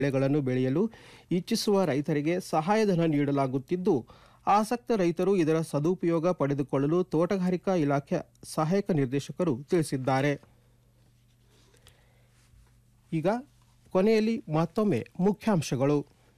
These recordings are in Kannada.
ಬೆಳೆಗಳನ್ನು ಬೆಳೆಯಲು ಇಚ್ಛಿಸುವ ರೈತರಿಗೆ ಸಹಾಯಧನ ನೀಡಲಾಗುತ್ತಿದ್ದು ಆಸಕ್ತ ರೈತರು ಇದರ ಸದುಪಯೋಗ ಪಡೆದುಕೊಳ್ಳಲು ತೋಟಗಾರಿಕಾ ಇಲಾಖೆ ಸಹಾಯಕ ನಿರ್ದೇಶಕರು ತಿಳಿಸಿದ್ದಾರೆ ಈಗ ಕೊನೆಯಲ್ಲಿ ಮತ್ತೊಮ್ಮೆ ಮುಖ್ಯಾಂಶಗಳು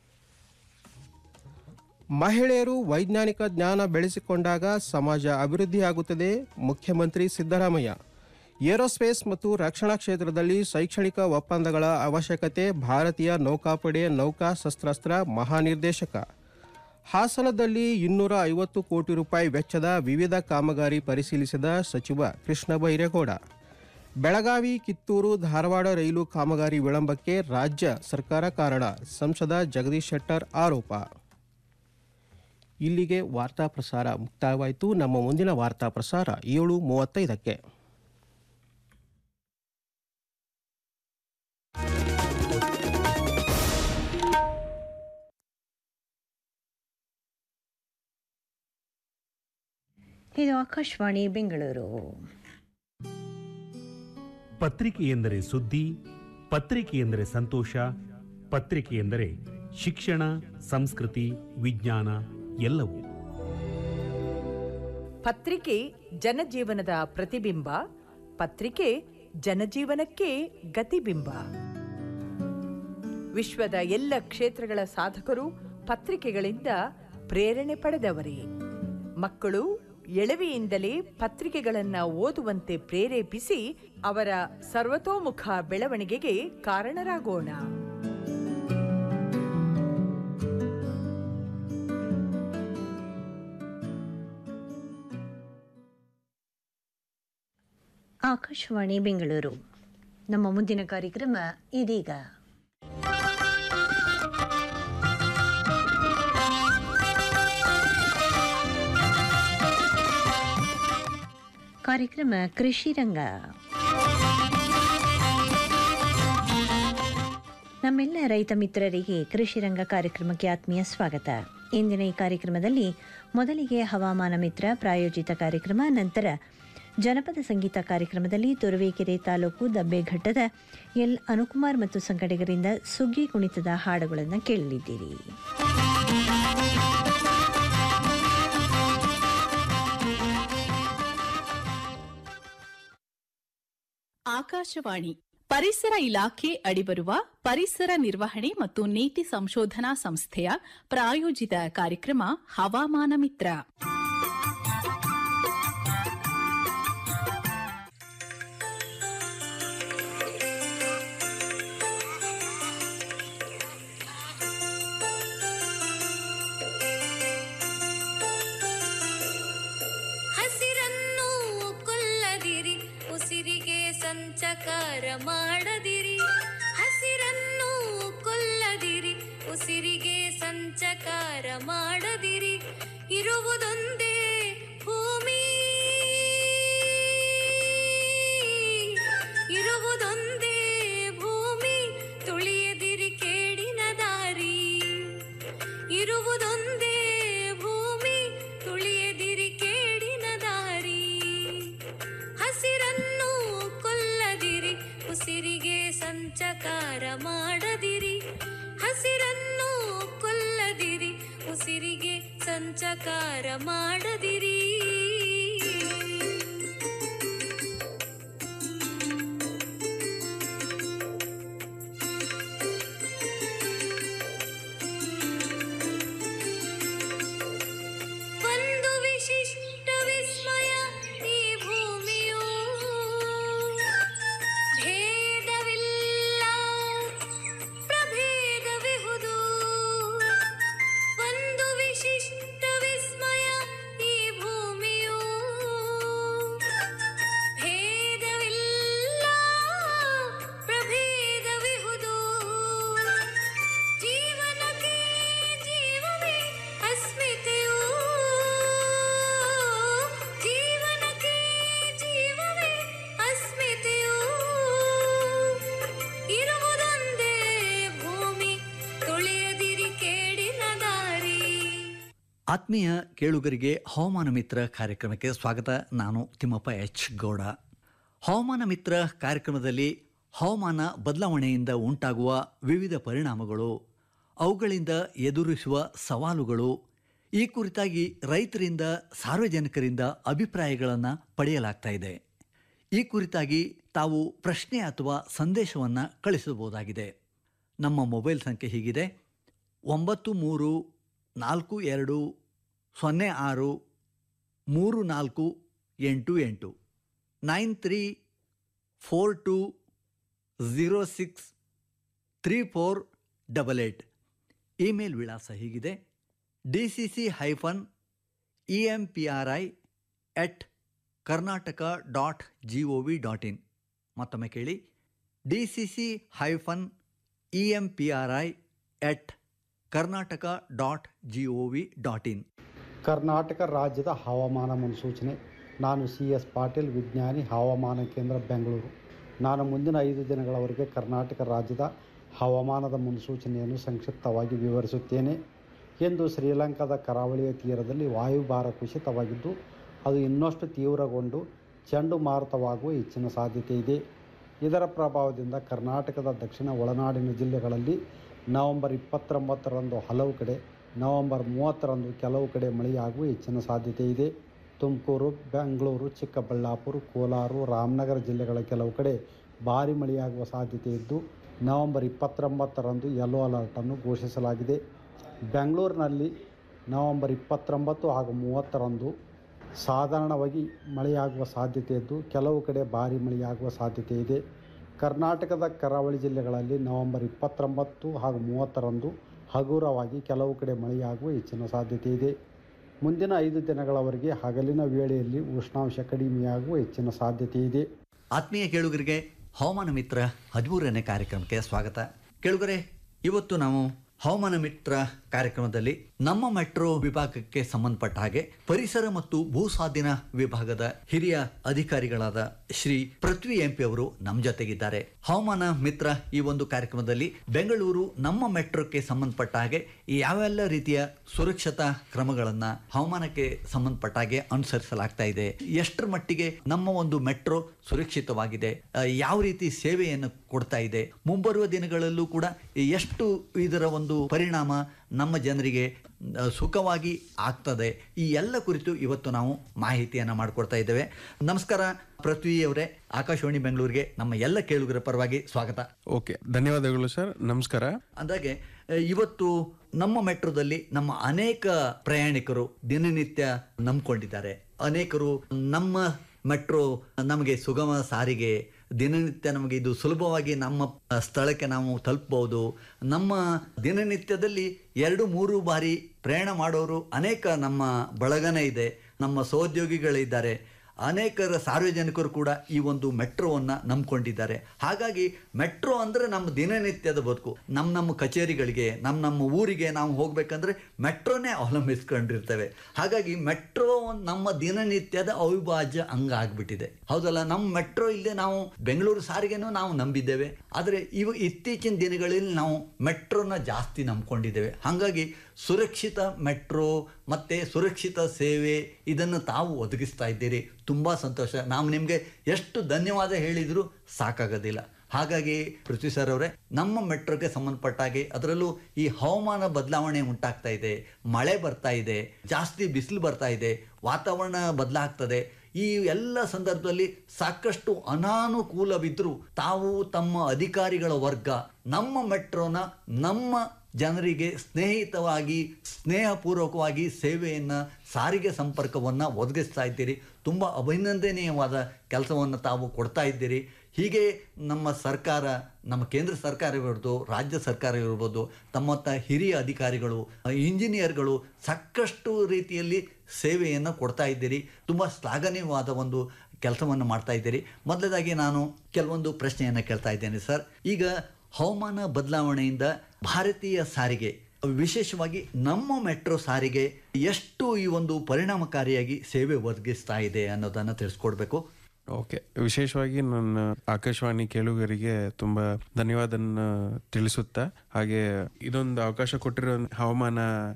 ಮಹಿಳೆಯರು ವೈಜ್ಞಾನಿಕ ಜ್ಞಾನ ಬೆಳೆಸಿಕೊಂಡಾಗ ಸಮಾಜ ಅಭಿವೃದ್ಧಿಯಾಗುತ್ತದೆ ಮುಖ್ಯಮಂತ್ರಿ ಸಿದ್ದರಾಮಯ್ಯ ಏರೋಸ್ಪೇಸ್ ಮತ್ತು ರಕ್ಷಣಾ ಕ್ಷೇತ್ರದಲ್ಲಿ ಶೈಕ್ಷಣಿಕ ಒಪ್ಪಂದಗಳ ಅವಶ್ಯಕತೆ ಭಾರತೀಯ ನೌಕಾಪಡೆ ನೌಕಾ ಶಸ್ತ್ರಾಸ್ತ್ರ ಮಹಾನಿರ್ದೇಶಕ ಹಾಸನದಲ್ಲಿ ಇನ್ನೂರ ಐವತ್ತು ಕೋಟಿ ರೂಪಾಯಿ ವೆಚ್ಚದ ವಿವಿಧ ಕಾಮಗಾರಿ ಪರಿಶೀಲಿಸಿದ ಸಚಿವ ಕೃಷ್ಣ ಬೈರೇಗೌಡ ಬೆಳಗಾವಿ ಕಿತ್ತೂರು ಧಾರವಾಡ ರೈಲು ಕಾಮಗಾರಿ ವಿಳಂಬಕ್ಕೆ ರಾಜ್ಯ ಸರ್ಕಾರ ಕಾರಣ ಸಂಸದ ಜಗದೀಶ್ ಶೆಟ್ಟರ್ ಆರೋಪ ಇಲ್ಲಿಗೆ ವಾರ್ತಾ ಪ್ರಸಾರ ಮುಕ್ತಾಯವಾಯಿತು ನಮ್ಮ ಮುಂದಿನ ವಾರ್ತಾ ಪ್ರಸಾರ ಏಳು ಮೂವತ್ತೈದಕ್ಕೆ ಇದು ಆಕಾಶವಾಣಿ ಬೆಂಗಳೂರು ಪತ್ರಿಕೆ ಎಂದರೆ ಸುದ್ದಿ ಪತ್ರಿಕೆ ಎಂದರೆ ಸಂತೋಷ ಪತ್ರಿಕೆ ಎಂದರೆ ಶಿಕ್ಷಣ ಸಂಸ್ಕೃತಿ ವಿಜ್ಞಾನ ಎಲ್ಲವೂ ಪತ್ರಿಕೆ ಜನಜೀವನದ ಪ್ರತಿಬಿಂಬ ಪತ್ರಿಕೆ ಜನಜೀವನಕ್ಕೆ ಗತಿಬಿಂಬ ವಿಶ್ವದ ಎಲ್ಲ ಕ್ಷೇತ್ರಗಳ ಸಾಧಕರು ಪತ್ರಿಕೆಗಳಿಂದ ಪ್ರೇರಣೆ ಪಡೆದವರೇ ಮಕ್ಕಳು ಎಳವೆಯಿಂದಲೇ ಪತ್ರಿಕೆಗಳನ್ನ ಓದುವಂತೆ ಪ್ರೇರೇಪಿಸಿ ಅವರ ಸರ್ವತೋಮುಖ ಬೆಳವಣಿಗೆಗೆ ಕಾರಣರಾಗೋಣ ಆಕಾಶವಾಣಿ ಬೆಂಗಳೂರು ನಮ್ಮ ಮುಂದಿನ ಕಾರ್ಯಕ್ರಮ ಇದೀಗ ಕಾರ್ಯಕ್ರಮ ಕೃಷಿ ರಂಗ ನಮ್ಮೆಲ್ಲ ರೈತ ಮಿತ್ರರಿಗೆ ಕೃಷಿ ರಂಗ ಕಾರ್ಯಕ್ರಮಕ್ಕೆ ಆತ್ಮೀಯ ಸ್ವಾಗತ ಇಂದಿನ ಈ ಕಾರ್ಯಕ್ರಮದಲ್ಲಿ ಮೊದಲಿಗೆ ಹವಾಮಾನ ಮಿತ್ರ ಪ್ರಾಯೋಜಿತ ಕಾರ್ಯಕ್ರಮ ನಂತರ ಜನಪದ ಸಂಗೀತ ಕಾರ್ಯಕ್ರಮದಲ್ಲಿ ತುರುವೇಕೆರೆ ತಾಲೂಕು ದಬ್ಬೆಘಟ್ಟದ ಎಲ್ ಅನುಕುಮಾರ್ ಮತ್ತು ಸಂಗಡಿಗರಿಂದ ಸುಗ್ಗಿ ಕುಣಿತದ ಹಾಡುಗಳನ್ನು ಕೇಳಲಿದ್ದೀರಿ ಆಕಾಶವಾಣಿ ಪರಿಸರ ಇಲಾಖೆ ಅಡಿಬರುವ ಪರಿಸರ ನಿರ್ವಹಣೆ ಮತ್ತು ನೀತಿ ಸಂಶೋಧನಾ ಸಂಸ್ಥೆಯ ಪ್ರಾಯೋಜಿತ ಕಾರ್ಯಕ್ರಮ ಹವಾಮಾನ ಮಿತ್ರ ಹಸಿರನ್ನು ಕೊಲ್ಲದಿರಿ ಉಸಿರಿಗೆ ಸಂಚಕಾರ ಮಾಡದಿರಿ ಹಸಿರನ್ನು ಕೊಲ್ಲದಿರಿ ಉಸಿರಿಗೆ ಸಂಚಕಾರ ಮಾಡದಿರಿ ಇರುವುದೊಂದೇ ಭೂಮಿ ಇರುವುದೊಂದೇ ಭೂಮಿ ತುಳಿಯದಿರಿ ಕೇಡಿನ ದಾರಿ ಇರುವುದೊಂದೇ ಭೂಮಿ ತುಳಿಯದಿರಿ ಕೇಡಿನ ದಾರಿ ಹಸಿರನ್ನು ಕೊಲ್ಲದಿರಿ ಉಸಿರಿಗೆ ಸಂಚಕಾರ ಮಾಡದಿರಿ ಹಸಿರನ್ನು ಕೊಲ್ಲದಿರಿ ಉಸಿರಿಗೆ ಸಂಚಕಾರ ಮಾಡದಿರಿ ಒಂದು ವಿಶಿಷ್ಟ ವಿಸ್ಮಯ ಈ ಭೂಮಿಯು ಭೇದವಿಲ್ಲ ಪ್ರಭೇದವಿಹುದು ಒಂದು ವಿಶಿಷ್ಟ ವಿಸ್ಮಯ ಈ ಭೂಮಿಯು ಭೇದವಿಲ್ಲ ಪ್ರಭೇದವಿಹುದು ಜೀವನಕ್ಕೆ ಜೀವವೇ ಅಸ್ಮಿತೆಯು ಜೀವನಕ್ಕೆ ಜೀವವೇ ಅಸ್ಮಿತೆಯು ಇರುವುದೊಂದೇ ಭೂಮಿ ತುಳಿಯದಿರಿ ಕೇಡಿನ ದಾರಿ ಆತ್ಮೀಯ ಕೇಳುಗರಿಗೆ ಹವಾಮಾನ ಮಿತ್ರ ಕಾರ್ಯಕ್ರಮಕ್ಕೆ ಸ್ವಾಗತ ನಾನು ತಿಮ್ಮಪ್ಪ ಎಚ್ ಗೌಡ ಹವಾಮಾನ ಮಿತ್ರ ಕಾರ್ಯಕ್ರಮದಲ್ಲಿ ಹವಾಮಾನ ಬದಲಾವಣೆಯಿಂದ ಉಂಟಾಗುವ ವಿವಿಧ ಪರಿಣಾಮಗಳು ಅವುಗಳಿಂದ ಎದುರಿಸುವ ಸವಾಲುಗಳು ಈ ಕುರಿತಾಗಿ ರೈತರಿಂದ ಸಾರ್ವಜನಿಕರಿಂದ ಅಭಿಪ್ರಾಯಗಳನ್ನು ಪಡೆಯಲಾಗ್ತಾ ಇದೆ ಈ ಕುರಿತಾಗಿ ತಾವು ಪ್ರಶ್ನೆ ಅಥವಾ ಸಂದೇಶವನ್ನು ಕಳಿಸಬಹುದಾಗಿದೆ ನಮ್ಮ ಮೊಬೈಲ್ ಸಂಖ್ಯೆ ಹೀಗಿದೆ ಒಂಬತ್ತು ಮೂರು ನಾಲ್ಕು ಎರಡು ಸೊನ್ನೆ ಆರು ಮೂರು ನಾಲ್ಕು ಎಂಟು ಎಂಟು nine three four two zero six three four double eight email ವಿಳಾಸ ಹೀಗಿದೆ D C C hyphen E M P R I at Karnataka dot G O V dot in ಮತ್ತೊಮ್ಮೆ ಕೇಳಿ D C C hyphen E M P R I at Karnataka dot G O V dot in Karnataka ರಾಜ್ಯದ ಹವಾಮಾನ ಮುನ್ಸೂಚನೆ ನಾನು ಸಿ ಎಸ್ ಪಾಟೀಲ್ ವಿಜ್ಞಾನಿ ಹವಾಮಾನ ಕೇಂದ್ರ ಬೆಂಗಳೂರು ನಾನು ಮುಂದಿನ ಐದು ದಿನಗಳವರೆಗೆ ಕರ್ನಾಟಕ ರಾಜ್ಯದ ಹವಾಮಾನದ ಮುನ್ಸೂಚನೆಯನ್ನು ಸಂಕ್ಷಿಪ್ತವಾಗಿ ವಿವರಿಸುತ್ತೇನೆ ಎಂದು ಶ್ರೀಲಂಕಾದ ಕರಾವಳಿಯ ತೀರದಲ್ಲಿ ವಾಯುಭಾರ ಕುಸಿತವಾಗಿದ್ದು ಅದು ಇನ್ನಷ್ಟು ತೀವ್ರಗೊಂಡು ಚಂಡುಮಾರುತವಾಗುವ ಹೆಚ್ಚಿನ ಸಾಧ್ಯತೆ ಇದೆ ಇದರ ಪ್ರಭಾವದಿಂದ ಕರ್ನಾಟಕದ ದಕ್ಷಿಣ ಒಳನಾಡಿನ ಜಿಲ್ಲೆಗಳಲ್ಲಿ ನವೆಂಬರ್ ಇಪ್ಪತ್ತೊಂಬತ್ತರಂದು ಹಲವು ಕಡೆ ನವೆಂಬರ್ ಮೂವತ್ತರಂದು ಕೆಲವು ಕಡೆ ಮಳೆಯಾಗುವ ಹೆಚ್ಚಿನ ಸಾಧ್ಯತೆ ಇದೆ ತುಮಕೂರು ಬೆಂಗಳೂರು ಚಿಕ್ಕಬಳ್ಳಾಪುರ ಕೋಲಾರ ರಾಮನಗರ ಜಿಲ್ಲೆಗಳ ಕೆಲವು ಕಡೆ ಭಾರಿ ಮಳೆಯಾಗುವ ಸಾಧ್ಯತೆ ಇದ್ದು ನವೆಂಬರ್ ಇಪ್ಪತ್ತೊಂಬತ್ತರಂದು ಯೆಲ್ಲೋ ಅಲರ್ಟನ್ನು ಘೋಷಿಸಲಾಗಿದೆ ಬೆಂಗಳೂರಿನಲ್ಲಿ ನವೆಂಬರ್ ಇಪ್ಪತ್ತೊಂಬತ್ತು ಹಾಗೂ ಮೂವತ್ತರಂದು ಸಾಧಾರಣವಾಗಿ ಮಳೆಯಾಗುವ ಸಾಧ್ಯತೆ ಇದ್ದು ಕೆಲವು ಕಡೆ ಭಾರಿ ಮಳೆಯಾಗುವ ಸಾಧ್ಯತೆ ಇದೆ ಕರ್ನಾಟಕದ ಕರಾವಳಿ ಜಿಲ್ಲೆಗಳಲ್ಲಿ ನವೆಂಬರ್ ಇಪ್ಪತ್ತೊಂಬತ್ತು ಹಾಗೂ ಮೂವತ್ತರಂದು ಹಗುರವಾಗಿ ಕೆಲವು ಕಡೆ ಮಳೆಯಾಗುವ ಹೆಚ್ಚಿನ ಸಾಧ್ಯತೆ ಇದೆ ಮುಂದಿನ ಐದು ದಿನಗಳವರೆಗೆ ಹಗಲಿನ ವೇಳೆಯಲ್ಲಿ ಉಷ್ಣಾಂಶ ಕಡಿಮೆಯಾಗುವ ಹೆಚ್ಚಿನ ಸಾಧ್ಯತೆ ಇದೆ ಆತ್ಮೀಯ ಕೇಳುಗರಿಗೆ ಹವಾಮಾನ ಮಿತ್ರ ಹದಿಮೂರನೇ ಕಾರ್ಯಕ್ರಮಕ್ಕೆ ಸ್ವಾಗತ ಕೇಳುಗರೆ ಇವತ್ತು ನಾವು ಹವಾಮಾನ ಮಿತ್ರ ಕಾರ್ಯಕ್ರಮದಲ್ಲಿ ನಮ್ಮ ಮೆಟ್ರೋ ವಿಭಾಗಕ್ಕೆ ಸಂಬಂಧಪಟ್ಟ ಹಾಗೆ ಪರಿಸರ ಮತ್ತು ಭೂಸ್ವಾಧೀನ ವಿಭಾಗದ ಹಿರಿಯ ಅಧಿಕಾರಿಗಳಾದ ಶ್ರೀ ಪೃಥ್ವಿ ಎಂಪಿ ಅವರು ನಮ್ಮ ಜೊತೆಗಿದ್ದಾರೆ ಹವಾಮಾನ ಮಿತ್ರ ಈ ಒಂದು ಕಾರ್ಯಕ್ರಮದಲ್ಲಿ ಬೆಂಗಳೂರು ನಮ್ಮ ಮೆಟ್ರೋಕ್ಕೆ ಸಂಬಂಧಪಟ್ಟ ಹಾಗೆ ಯಾವೆಲ್ಲ ರೀತಿಯ ಸುರಕ್ಷತಾ ಕ್ರಮಗಳನ್ನ ಹವಾಮಾನಕ್ಕೆ ಸಂಬಂಧಪಟ್ಟ ಹಾಗೆ ಅನುಸರಿಸಲಾಗ್ತಾ ಇದೆ ಎಷ್ಟರ ಮಟ್ಟಿಗೆ ನಮ್ಮ ಒಂದು ಮೆಟ್ರೋ ಸುರಕ್ಷಿತವಾಗಿದೆ ಆ, ಯಾವ ರೀತಿ ಸೇವೆಯನ್ನು ಕೊಡ್ತಾ ಇದೆ ಮುಂಬರುವ ದಿನಗಳಲ್ಲೂ ಕೂಡ ಎಷ್ಟು ಇದರ ಒಂದು ಪರಿಣಾಮ ನಮ್ಮ ಜನರಿಗೆ ಆ, ಸುಖವಾಗಿ ಆಗ್ತದೆ ಈ ಎಲ್ಲ ಕುರಿತು ಇವತ್ತು ನಾವು ಮಾಹಿತಿಯನ್ನು ಮಾಡಿಕೊಡ್ತಾ ಇದ್ದೇವೆ ನಮಸ್ಕಾರ ಪೃಥ್ವಿ ಅವರೇ ಆಕಾಶವಾಣಿ ಬೆಂಗಳೂರಿಗೆ ನಮ್ಮ ಎಲ್ಲ ಕೇಳುಗರ ಪರವಾಗಿ ಸ್ವಾಗತ ಓಕೆ ಧನ್ಯವಾದಗಳು ಸರ್ ನಮಸ್ಕಾರ ಅಂದಾಗೆ ಆ, ಇವತ್ತು ನಮ್ಮ ಮೆಟ್ರೋದಲ್ಲಿ ನಮ್ಮ ಅನೇಕ ಪ್ರಯಾಣಿಕರು ದಿನನಿತ್ಯ ನಂಬ್ಕೊಂಡಿದ್ದಾರೆ ಅನೇಕರು ನಮ್ಮ ಮೆಟ್ರೋ ನಮಗೆ ಸುಗಮ ಸಾರಿಗೆ ದಿನನಿತ್ಯ ನಮಗೆ ಇದು ಸುಲಭವಾಗಿ ನಮ್ಮ ಆ, ಸ್ಥಳಕ್ಕೆ ನಾವು ತಲುಪಬಹುದು ನಮ್ಮ ದಿನನಿತ್ಯದಲ್ಲಿ ಎರಡು ಮೂರು ಬಾರಿ ಪ್ರಯಾಣ ಮಾಡೋರು ಅನೇಕ ನಮ್ಮ ಬಳಗನೇ ಇದೆ ನಮ್ಮ ಸಹೋದ್ಯೋಗಿಗಳಿದ್ದಾರೆ ಅನೇಕರ ಸಾರ್ವಜನಿಕರು ಕೂಡ ಈ ಒಂದು ಮೆಟ್ರೋವನ್ನು ನಂಬ್ಕೊಂಡಿದ್ದಾರೆ ಹಾಗಾಗಿ ಮೆಟ್ರೋ ಅಂದರೆ ನಮ್ಮ ದಿನನಿತ್ಯದ ಬದುಕು ನಮ್ಮ ನಮ್ಮ ಕಚೇರಿಗಳಿಗೆ ನಮ್ಮ ನಮ್ಮ ಊರಿಗೆ ನಾವು ಹೋಗ್ಬೇಕಂದ್ರೆ ಮೆಟ್ರೋನೇ ಅವಲಂಬಿಸ್ಕೊಂಡಿರ್ತೇವೆ ಹಾಗಾಗಿ ಮೆಟ್ರೋ ನಮ್ಮ ದಿನನಿತ್ಯದ ಅವಿಭಾಜ್ಯ ಅಂಗ ಆಗ್ಬಿಟ್ಟಿದೆ ಹೌದಲ್ಲ ನಮ್ಮ ಮೆಟ್ರೋ ಇಲ್ಲದೆ ನಾವು ಬೆಂಗಳೂರು ಸಾರಿಗೆನೂ ನಾವು ನಂಬಿದ್ದೇವೆ ಆದರೆ ಇವು ಇತ್ತೀಚಿನ ದಿನಗಳಲ್ಲಿ ನಾವು ಮೆಟ್ರೋನ ಜಾಸ್ತಿ ನಂಬ್ಕೊಂಡಿದ್ದೇವೆ ಹಾಗಾಗಿ ಸುರಕ್ಷಿತ ಮೆಟ್ರೋ ಮತ್ತು ಸುರಕ್ಷಿತ ಸೇವೆ ಇದನ್ನು ತಾವು ಒದಗಿಸ್ತಾ ಇದ್ದೀರಿ ತುಂಬ ಸಂತೋಷ ನಾವು ನಿಮಗೆ ಎಷ್ಟು ಧನ್ಯವಾದ ಹೇಳಿದರೂ ಸಾಕಾಗೋದಿಲ್ಲ ಹಾಗಾಗಿ ಪೃಥ್ವಿ ಸರ್ ಅವರೇ ನಮ್ಮ ಮೆಟ್ರೋಗೆ ಸಂಬಂಧಪಟ್ಟ ಹಾಗೆ ಅದರಲ್ಲೂ ಈ ಹವಾಮಾನ ಬದಲಾವಣೆ ಉಂಟಾಗ್ತಾ ಇದೆ ಮಳೆ ಬರ್ತಾ ಇದೆ ಜಾಸ್ತಿ ಬಿಸಿಲು ಬರ್ತಾ ಇದೆ ವಾತಾವರಣ ಬದಲಾಗ್ತದೆ ಈ ಎಲ್ಲ ಸಂದರ್ಭದಲ್ಲಿ ಸಾಕಷ್ಟು ಅನಾನುಕೂಲವಿದ್ದರೂ ತಾವು ತಮ್ಮ ಅಧಿಕಾರಿಗಳ ವರ್ಗ ನಮ್ಮ ಮೆಟ್ರೋನ ನಮ್ಮ ಜನರಿಗೆ ಸ್ನೇಹಿತವಾಗಿ ಸ್ನೇಹಪೂರ್ವಕವಾಗಿ ಸೇವೆಯನ್ನು ಸಾರಿಗೆ ಸಂಪರ್ಕವನ್ನು ಒದಗಿಸ್ತಾ ಇದ್ದೀರಿ ತುಂಬ ಅಭಿನಂದನೀಯವಾದ ಕೆಲಸವನ್ನು ತಾವು ಕೊಡ್ತಾ ಇದ್ದೀರಿ ಹೀಗೆ ನಮ್ಮ ಸರ್ಕಾರ ನಮ್ಮ ಕೇಂದ್ರ ಸರ್ಕಾರ ಇರ್ಬೋದು ರಾಜ್ಯ ಸರ್ಕಾರ ಇರ್ಬೋದು ತಮ್ಮತ್ತ ಹಿರಿಯ ಅಧಿಕಾರಿಗಳು ಇಂಜಿನಿಯರ್ಗಳು ಸಾಕಷ್ಟು ರೀತಿಯಲ್ಲಿ ಸೇವೆಯನ್ನು ಕೊಡ್ತಾ ಇದ್ದೀರಿ ತುಂಬ ಶ್ಲಾಘನೀಯವಾದ ಒಂದು ಕೆಲಸವನ್ನು ಮಾಡ್ತಾ ಇದ್ದೀರಿ ಮೊದಲದಾಗಿ ನಾನು ಕೆಲವೊಂದು ಪ್ರಶ್ನೆಯನ್ನು ಕೇಳ್ತಾ ಇದ್ದೇನೆ ಸರ್ ಈಗ ಹವಾಮಾನ ಬದಲಾವಣೆಯಿಂದ ಭಾರತೀಯ ಸಾರಿಗೆ ವಿಶೇಷವಾಗಿ ನಮ್ಮ ಮೆಟ್ರೋ ಸಾರಿಗೆ ಎಷ್ಟು ಈ ಒಂದು ಪರಿಣಾಮಕಾರಿಯಾಗಿ ಸೇವೆ ಒದಗಿಸ್ತಾ ಇದೆ ಅನ್ನೋದನ್ನು ತಿಳಿಸ್ಕೊಡ್ಬೇಕು ಓಕೆ ವಿಶೇಷವಾಗಿ ನನ್ನ ಆಕಾಶವಾಣಿ ಕೇಳುಗರಿಗೆ ತುಂಬಾ ಧನ್ಯವಾದನ ತಿಳಿಸುತ್ತಾ ಹಾಗೆ ಇದೊಂದು ಅವಕಾಶ ಕೊಟ್ಟಿರೋ ಹವಾಮಾನ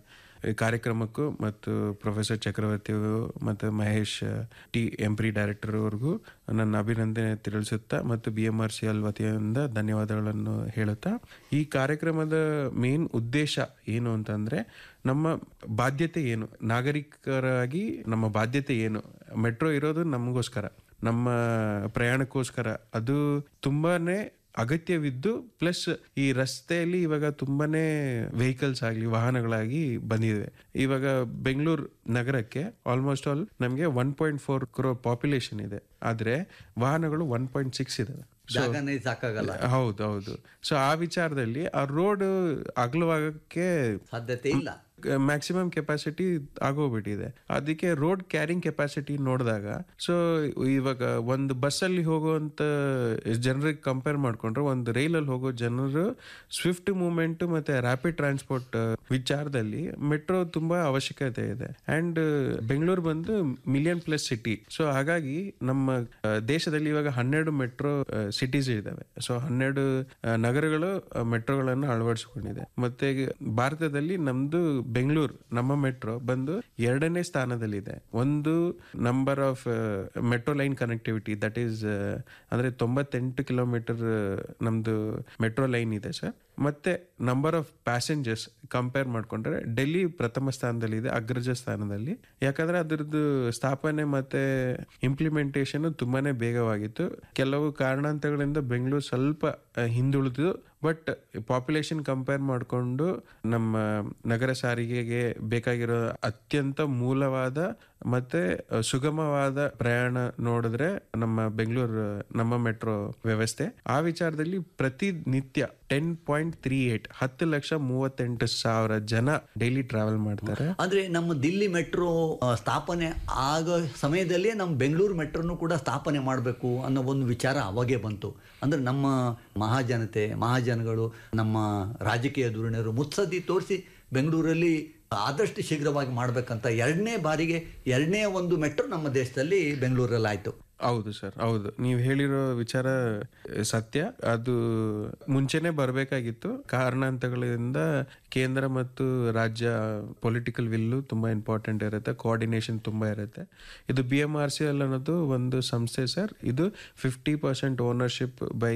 ಈ ಕಾರ್ಯಕ್ರಮಕ್ಕೂ ಮತ್ತು ಪ್ರೊಫೆಸರ್ ಚಕ್ರವರ್ತಿ ಅವರು ಮತ್ತು ಮಹೇಶ್ ಟಿ ಎಂಪ್ರಿ ಡೈರೆಕ್ಟರ್ ಅವ್ರಿಗೂ ನನ್ನ ಅಭಿನಂದನೆ ತಿಳಿಸುತ್ತಾ ಮತ್ತು B M R C L ವತಿಯಿಂದ ಧನ್ಯವಾದಗಳನ್ನು ಹೇಳುತ್ತಾ ಈ ಕಾರ್ಯಕ್ರಮದ ಮೇನ್ ಉದ್ದೇಶ ಏನು ಅಂತಂದ್ರೆ ನಮ್ಮ ಬಾಧ್ಯತೆ ಏನು ನಾಗರಿಕರಾಗಿ ನಮ್ಮ ಬಾಧ್ಯತೆ ಏನು ಮೆಟ್ರೋ ಇರೋದು ನಮಗೋಸ್ಕರ ನಮ್ಮ ಪ್ರಯಾಣಕ್ಕೋಸ್ಕರ ಅದು ತುಂಬಾನೇ ಅಗತ್ಯವಿದ್ದು ಪ್ಲಸ್ ಈ ರಸ್ತೆಯಲ್ಲಿ ಇವಾಗ ತುಂಬಾನೇ ವೆಹಿಕಲ್ಸ್ ಆಗಲಿ ವಾಹನಗಳಾಗಿ ಬಂದಿದೆ ಇವಾಗ ಬೆಂಗಳೂರು ನಗರಕ್ಕೆ ಆಲ್ಮೋಸ್ಟ್ ಆಲ್ ನಮಗೆ one point four crore population ಇದೆ ಆದ್ರೆ ವಾಹನಗಳು ಒನ್ ಪಾಯಿಂಟ್ ಸಿಕ್ಸ್ ಇದಾವೆ ಜಾಗನೇ ಸಾಕಾಗಲ್ಲ ಹೌದು ಹೌದು ಸೊ ಆ ವಿಚಾರದಲ್ಲಿ ಆ ರೋಡ್ ಅಗಲವಾಗಕ್ಕೆ ಸಾಧ್ಯತೆ ಇಲ್ಲ ಮ್ಯಾಕ್ಸಿಮಮ್ ಕೆಪಾಸಿಟಿ ಆಗೋಗ್ಬಿಟ್ಟಿದೆ ಅದಕ್ಕೆ ರೋಡ್ ಕ್ಯಾರಿಂಗ್ ಕೆಪಾಸಿಟಿ ನೋಡಿದಾಗ ಸೊ ಇವಾಗ ಒಂದು ಬಸ್ಸಲ್ಲಿ ಹೋಗುವಂತ ಜನರಿಗೆ ಕಂಪೇರ್ ಮಾಡ್ಕೊಂಡ್ರೆ ಒಂದು ರೈಲಲ್ಲಿ ಹೋಗೋ ಜನರು ಸ್ವಿಫ್ಟ್ ಮೂವ್ಮೆಂಟ್ ಮತ್ತೆ ರ್ಯಾಪಿಡ್ ಟ್ರಾನ್ಸ್ಪೋರ್ಟ್ ವಿಚಾರದಲ್ಲಿ ಮೆಟ್ರೋ ತುಂಬಾ ಅವಶ್ಯಕತೆ ಇದೆ ಅಂಡ್ ಬೆಂಗಳೂರು ಬಂದು ಮಿಲಿಯನ್ ಪ್ಲಸ್ ಸಿಟಿ ಸೊ ಹಾಗಾಗಿ ನಮ್ಮ ಆ, ದೇಶದಲ್ಲಿ ಇವಾಗ ಹನ್ನೆರಡು ಮೆಟ್ರೋ ಸಿಟೀಸ್ ಇದಾವೆ ಸೊ ಹನ್ನೆರಡು ಆ, ನಗರಗಳು ಮೆಟ್ರೋಗಳನ್ನು ಅಳವಡಿಸಿಕೊಂಡಿದೆ ಮತ್ತೆ ಭಾರತದಲ್ಲಿ ನಮ್ದು ಬೆಂಗಳೂರು ನಮ್ಮ ಮೆಟ್ರೋ ಬಂದು ಎರಡನೇ ಸ್ಥಾನದಲ್ಲಿದೆ ಒಂದು number of metro line connectivity that is ಅಂದ್ರೆ ತೊಂಬತ್ತೆಂಟು ಕಿಲೋಮೀಟರ್ ನಮ್ದು ಮೆಟ್ರೋ ಲೈನ್ ಇದೆ ಸರ್ ಮತ್ತೆ ನಂಬರ್ ಆಫ್ ಪ್ಯಾಸೆಂಜರ್ಸ್ ಕಂಪೇರ್ ಮಾಡ್ಕೊಂಡ್ರೆ ಡೆಲ್ಲಿ ಪ್ರಥಮ ಸ್ಥಾನದಲ್ಲಿದೆ ಅಗ್ರಜ ಸ್ಥಾನದಲ್ಲಿ ಯಾಕಂದ್ರೆ ಅದ್ರದ್ದು ಸ್ಥಾಪನೆ ಮತ್ತೆ ಇಂಪ್ಲಿಮೆಂಟೇಷನ್ ತುಂಬಾನೇ ಬೇಗವಾಗಿತ್ತು ಕೆಲವು ಕಾರಣಾಂತರಗಳಿಂದ ಬೆಂಗಳೂರು ಸ್ವಲ್ಪ ಆ, ಹಿಂದುಳಿದು ಬಟ್ ಪಾಪ್ಯುಲೇಷನ್ ಕಂಪೇರ್ ಮಾಡಿಕೊಂಡು ನಮ್ಮ ನಗರ ಸಾರಿಗೆಗೆ ಬೇಕಾಗಿರೋ ಅತ್ಯಂತ ಮೂಲವಾದ ಮತ್ತೆ ಆ, ಸುಗಮವಾದ ಪ್ರಯಾಣ ನೋಡಿದ್ರೆ ನಮ್ಮ ಬೆಂಗಳೂರು ನಮ್ಮ ಮೆಟ್ರೋ ವ್ಯವಸ್ಥೆ ಆ ವಿಚಾರದಲ್ಲಿ ಪ್ರತಿನಿತ್ಯ ಟೆನ್ ಪಾಯಿಂಟ್ ತ್ರೀ ಏಟ್ ಹತ್ತು ಲಕ್ಷ ಮೂವತ್ತೆಂಟು ಸಾವಿರ ಜನ ಡೈಲಿ ಟ್ರಾವೆಲ್ ಮಾಡ್ತಾರೆ ಅಂದ್ರೆ ನಮ್ಮ ದಿಲ್ಲಿ ಮೆಟ್ರೋ ಆ, ಸ್ಥಾಪನೆ ಆಗೋ ಸಮಯದಲ್ಲೇ ನಮ್ಮ ಬೆಂಗಳೂರು ಮೆಟ್ರೋನು ಕೂಡ ಸ್ಥಾಪನೆ ಮಾಡಬೇಕು ಅನ್ನೋ ಒಂದು ವಿಚಾರ ಅವಾಗೇ ಬಂತು ಅಂದ್ರೆ ನಮ್ಮ ಮಹಾಜನತೆ ಮಹಾಜನಗಳು ನಮ್ಮ ರಾಜಕೀಯ ಧೋರಣೆಯರು ಮುತ್ಸದ್ದಿ ತೋರಿಸಿ ಬೆಂಗಳೂರಲ್ಲಿ ಆದಷ್ಟು ಶೀಘ್ರವಾಗಿ ಮಾಡಬೇಕಂತ ಎರಡನೇ ಬಾರಿಗೆ ಎರಡನೇ ಒಂದು ಮೆಟ್ರೋ ನಮ್ಮ ದೇಶದಲ್ಲಿ ಬೆಂಗಳೂರಲ್ಲಿ ಆಯಿತು ಹೌದು ಸರ್ ಹೌದು ನೀವು ಹೇಳಿರೋ ವಿಚಾರ ಆ, ಸತ್ಯ ಅದು ಮುಂಚೆನೆ ಬರಬೇಕಾಗಿತ್ತು ಕಾರಣಾಂತರಗಳಿಂದ ಕೇಂದ್ರ ಮತ್ತು ರಾಜ್ಯ ಪೊಲಿಟಿಕಲ್ ವಿಲ್ಲು ತುಂಬಾ ಇಂಪಾರ್ಟೆಂಟ್ ಇರುತ್ತೆ ಕೋಆರ್ಡಿನೇಷನ್ ತುಂಬಾ ಇರುತ್ತೆ ಇದು B M R C L ಅನ್ನೋದು ಒಂದು ಸಂಸ್ಥೆ ಸರ್ ಇದು ಫಿಫ್ಟಿ ಪರ್ಸೆಂಟ್ ಓನರ್ಶಿಪ್ ಬೈ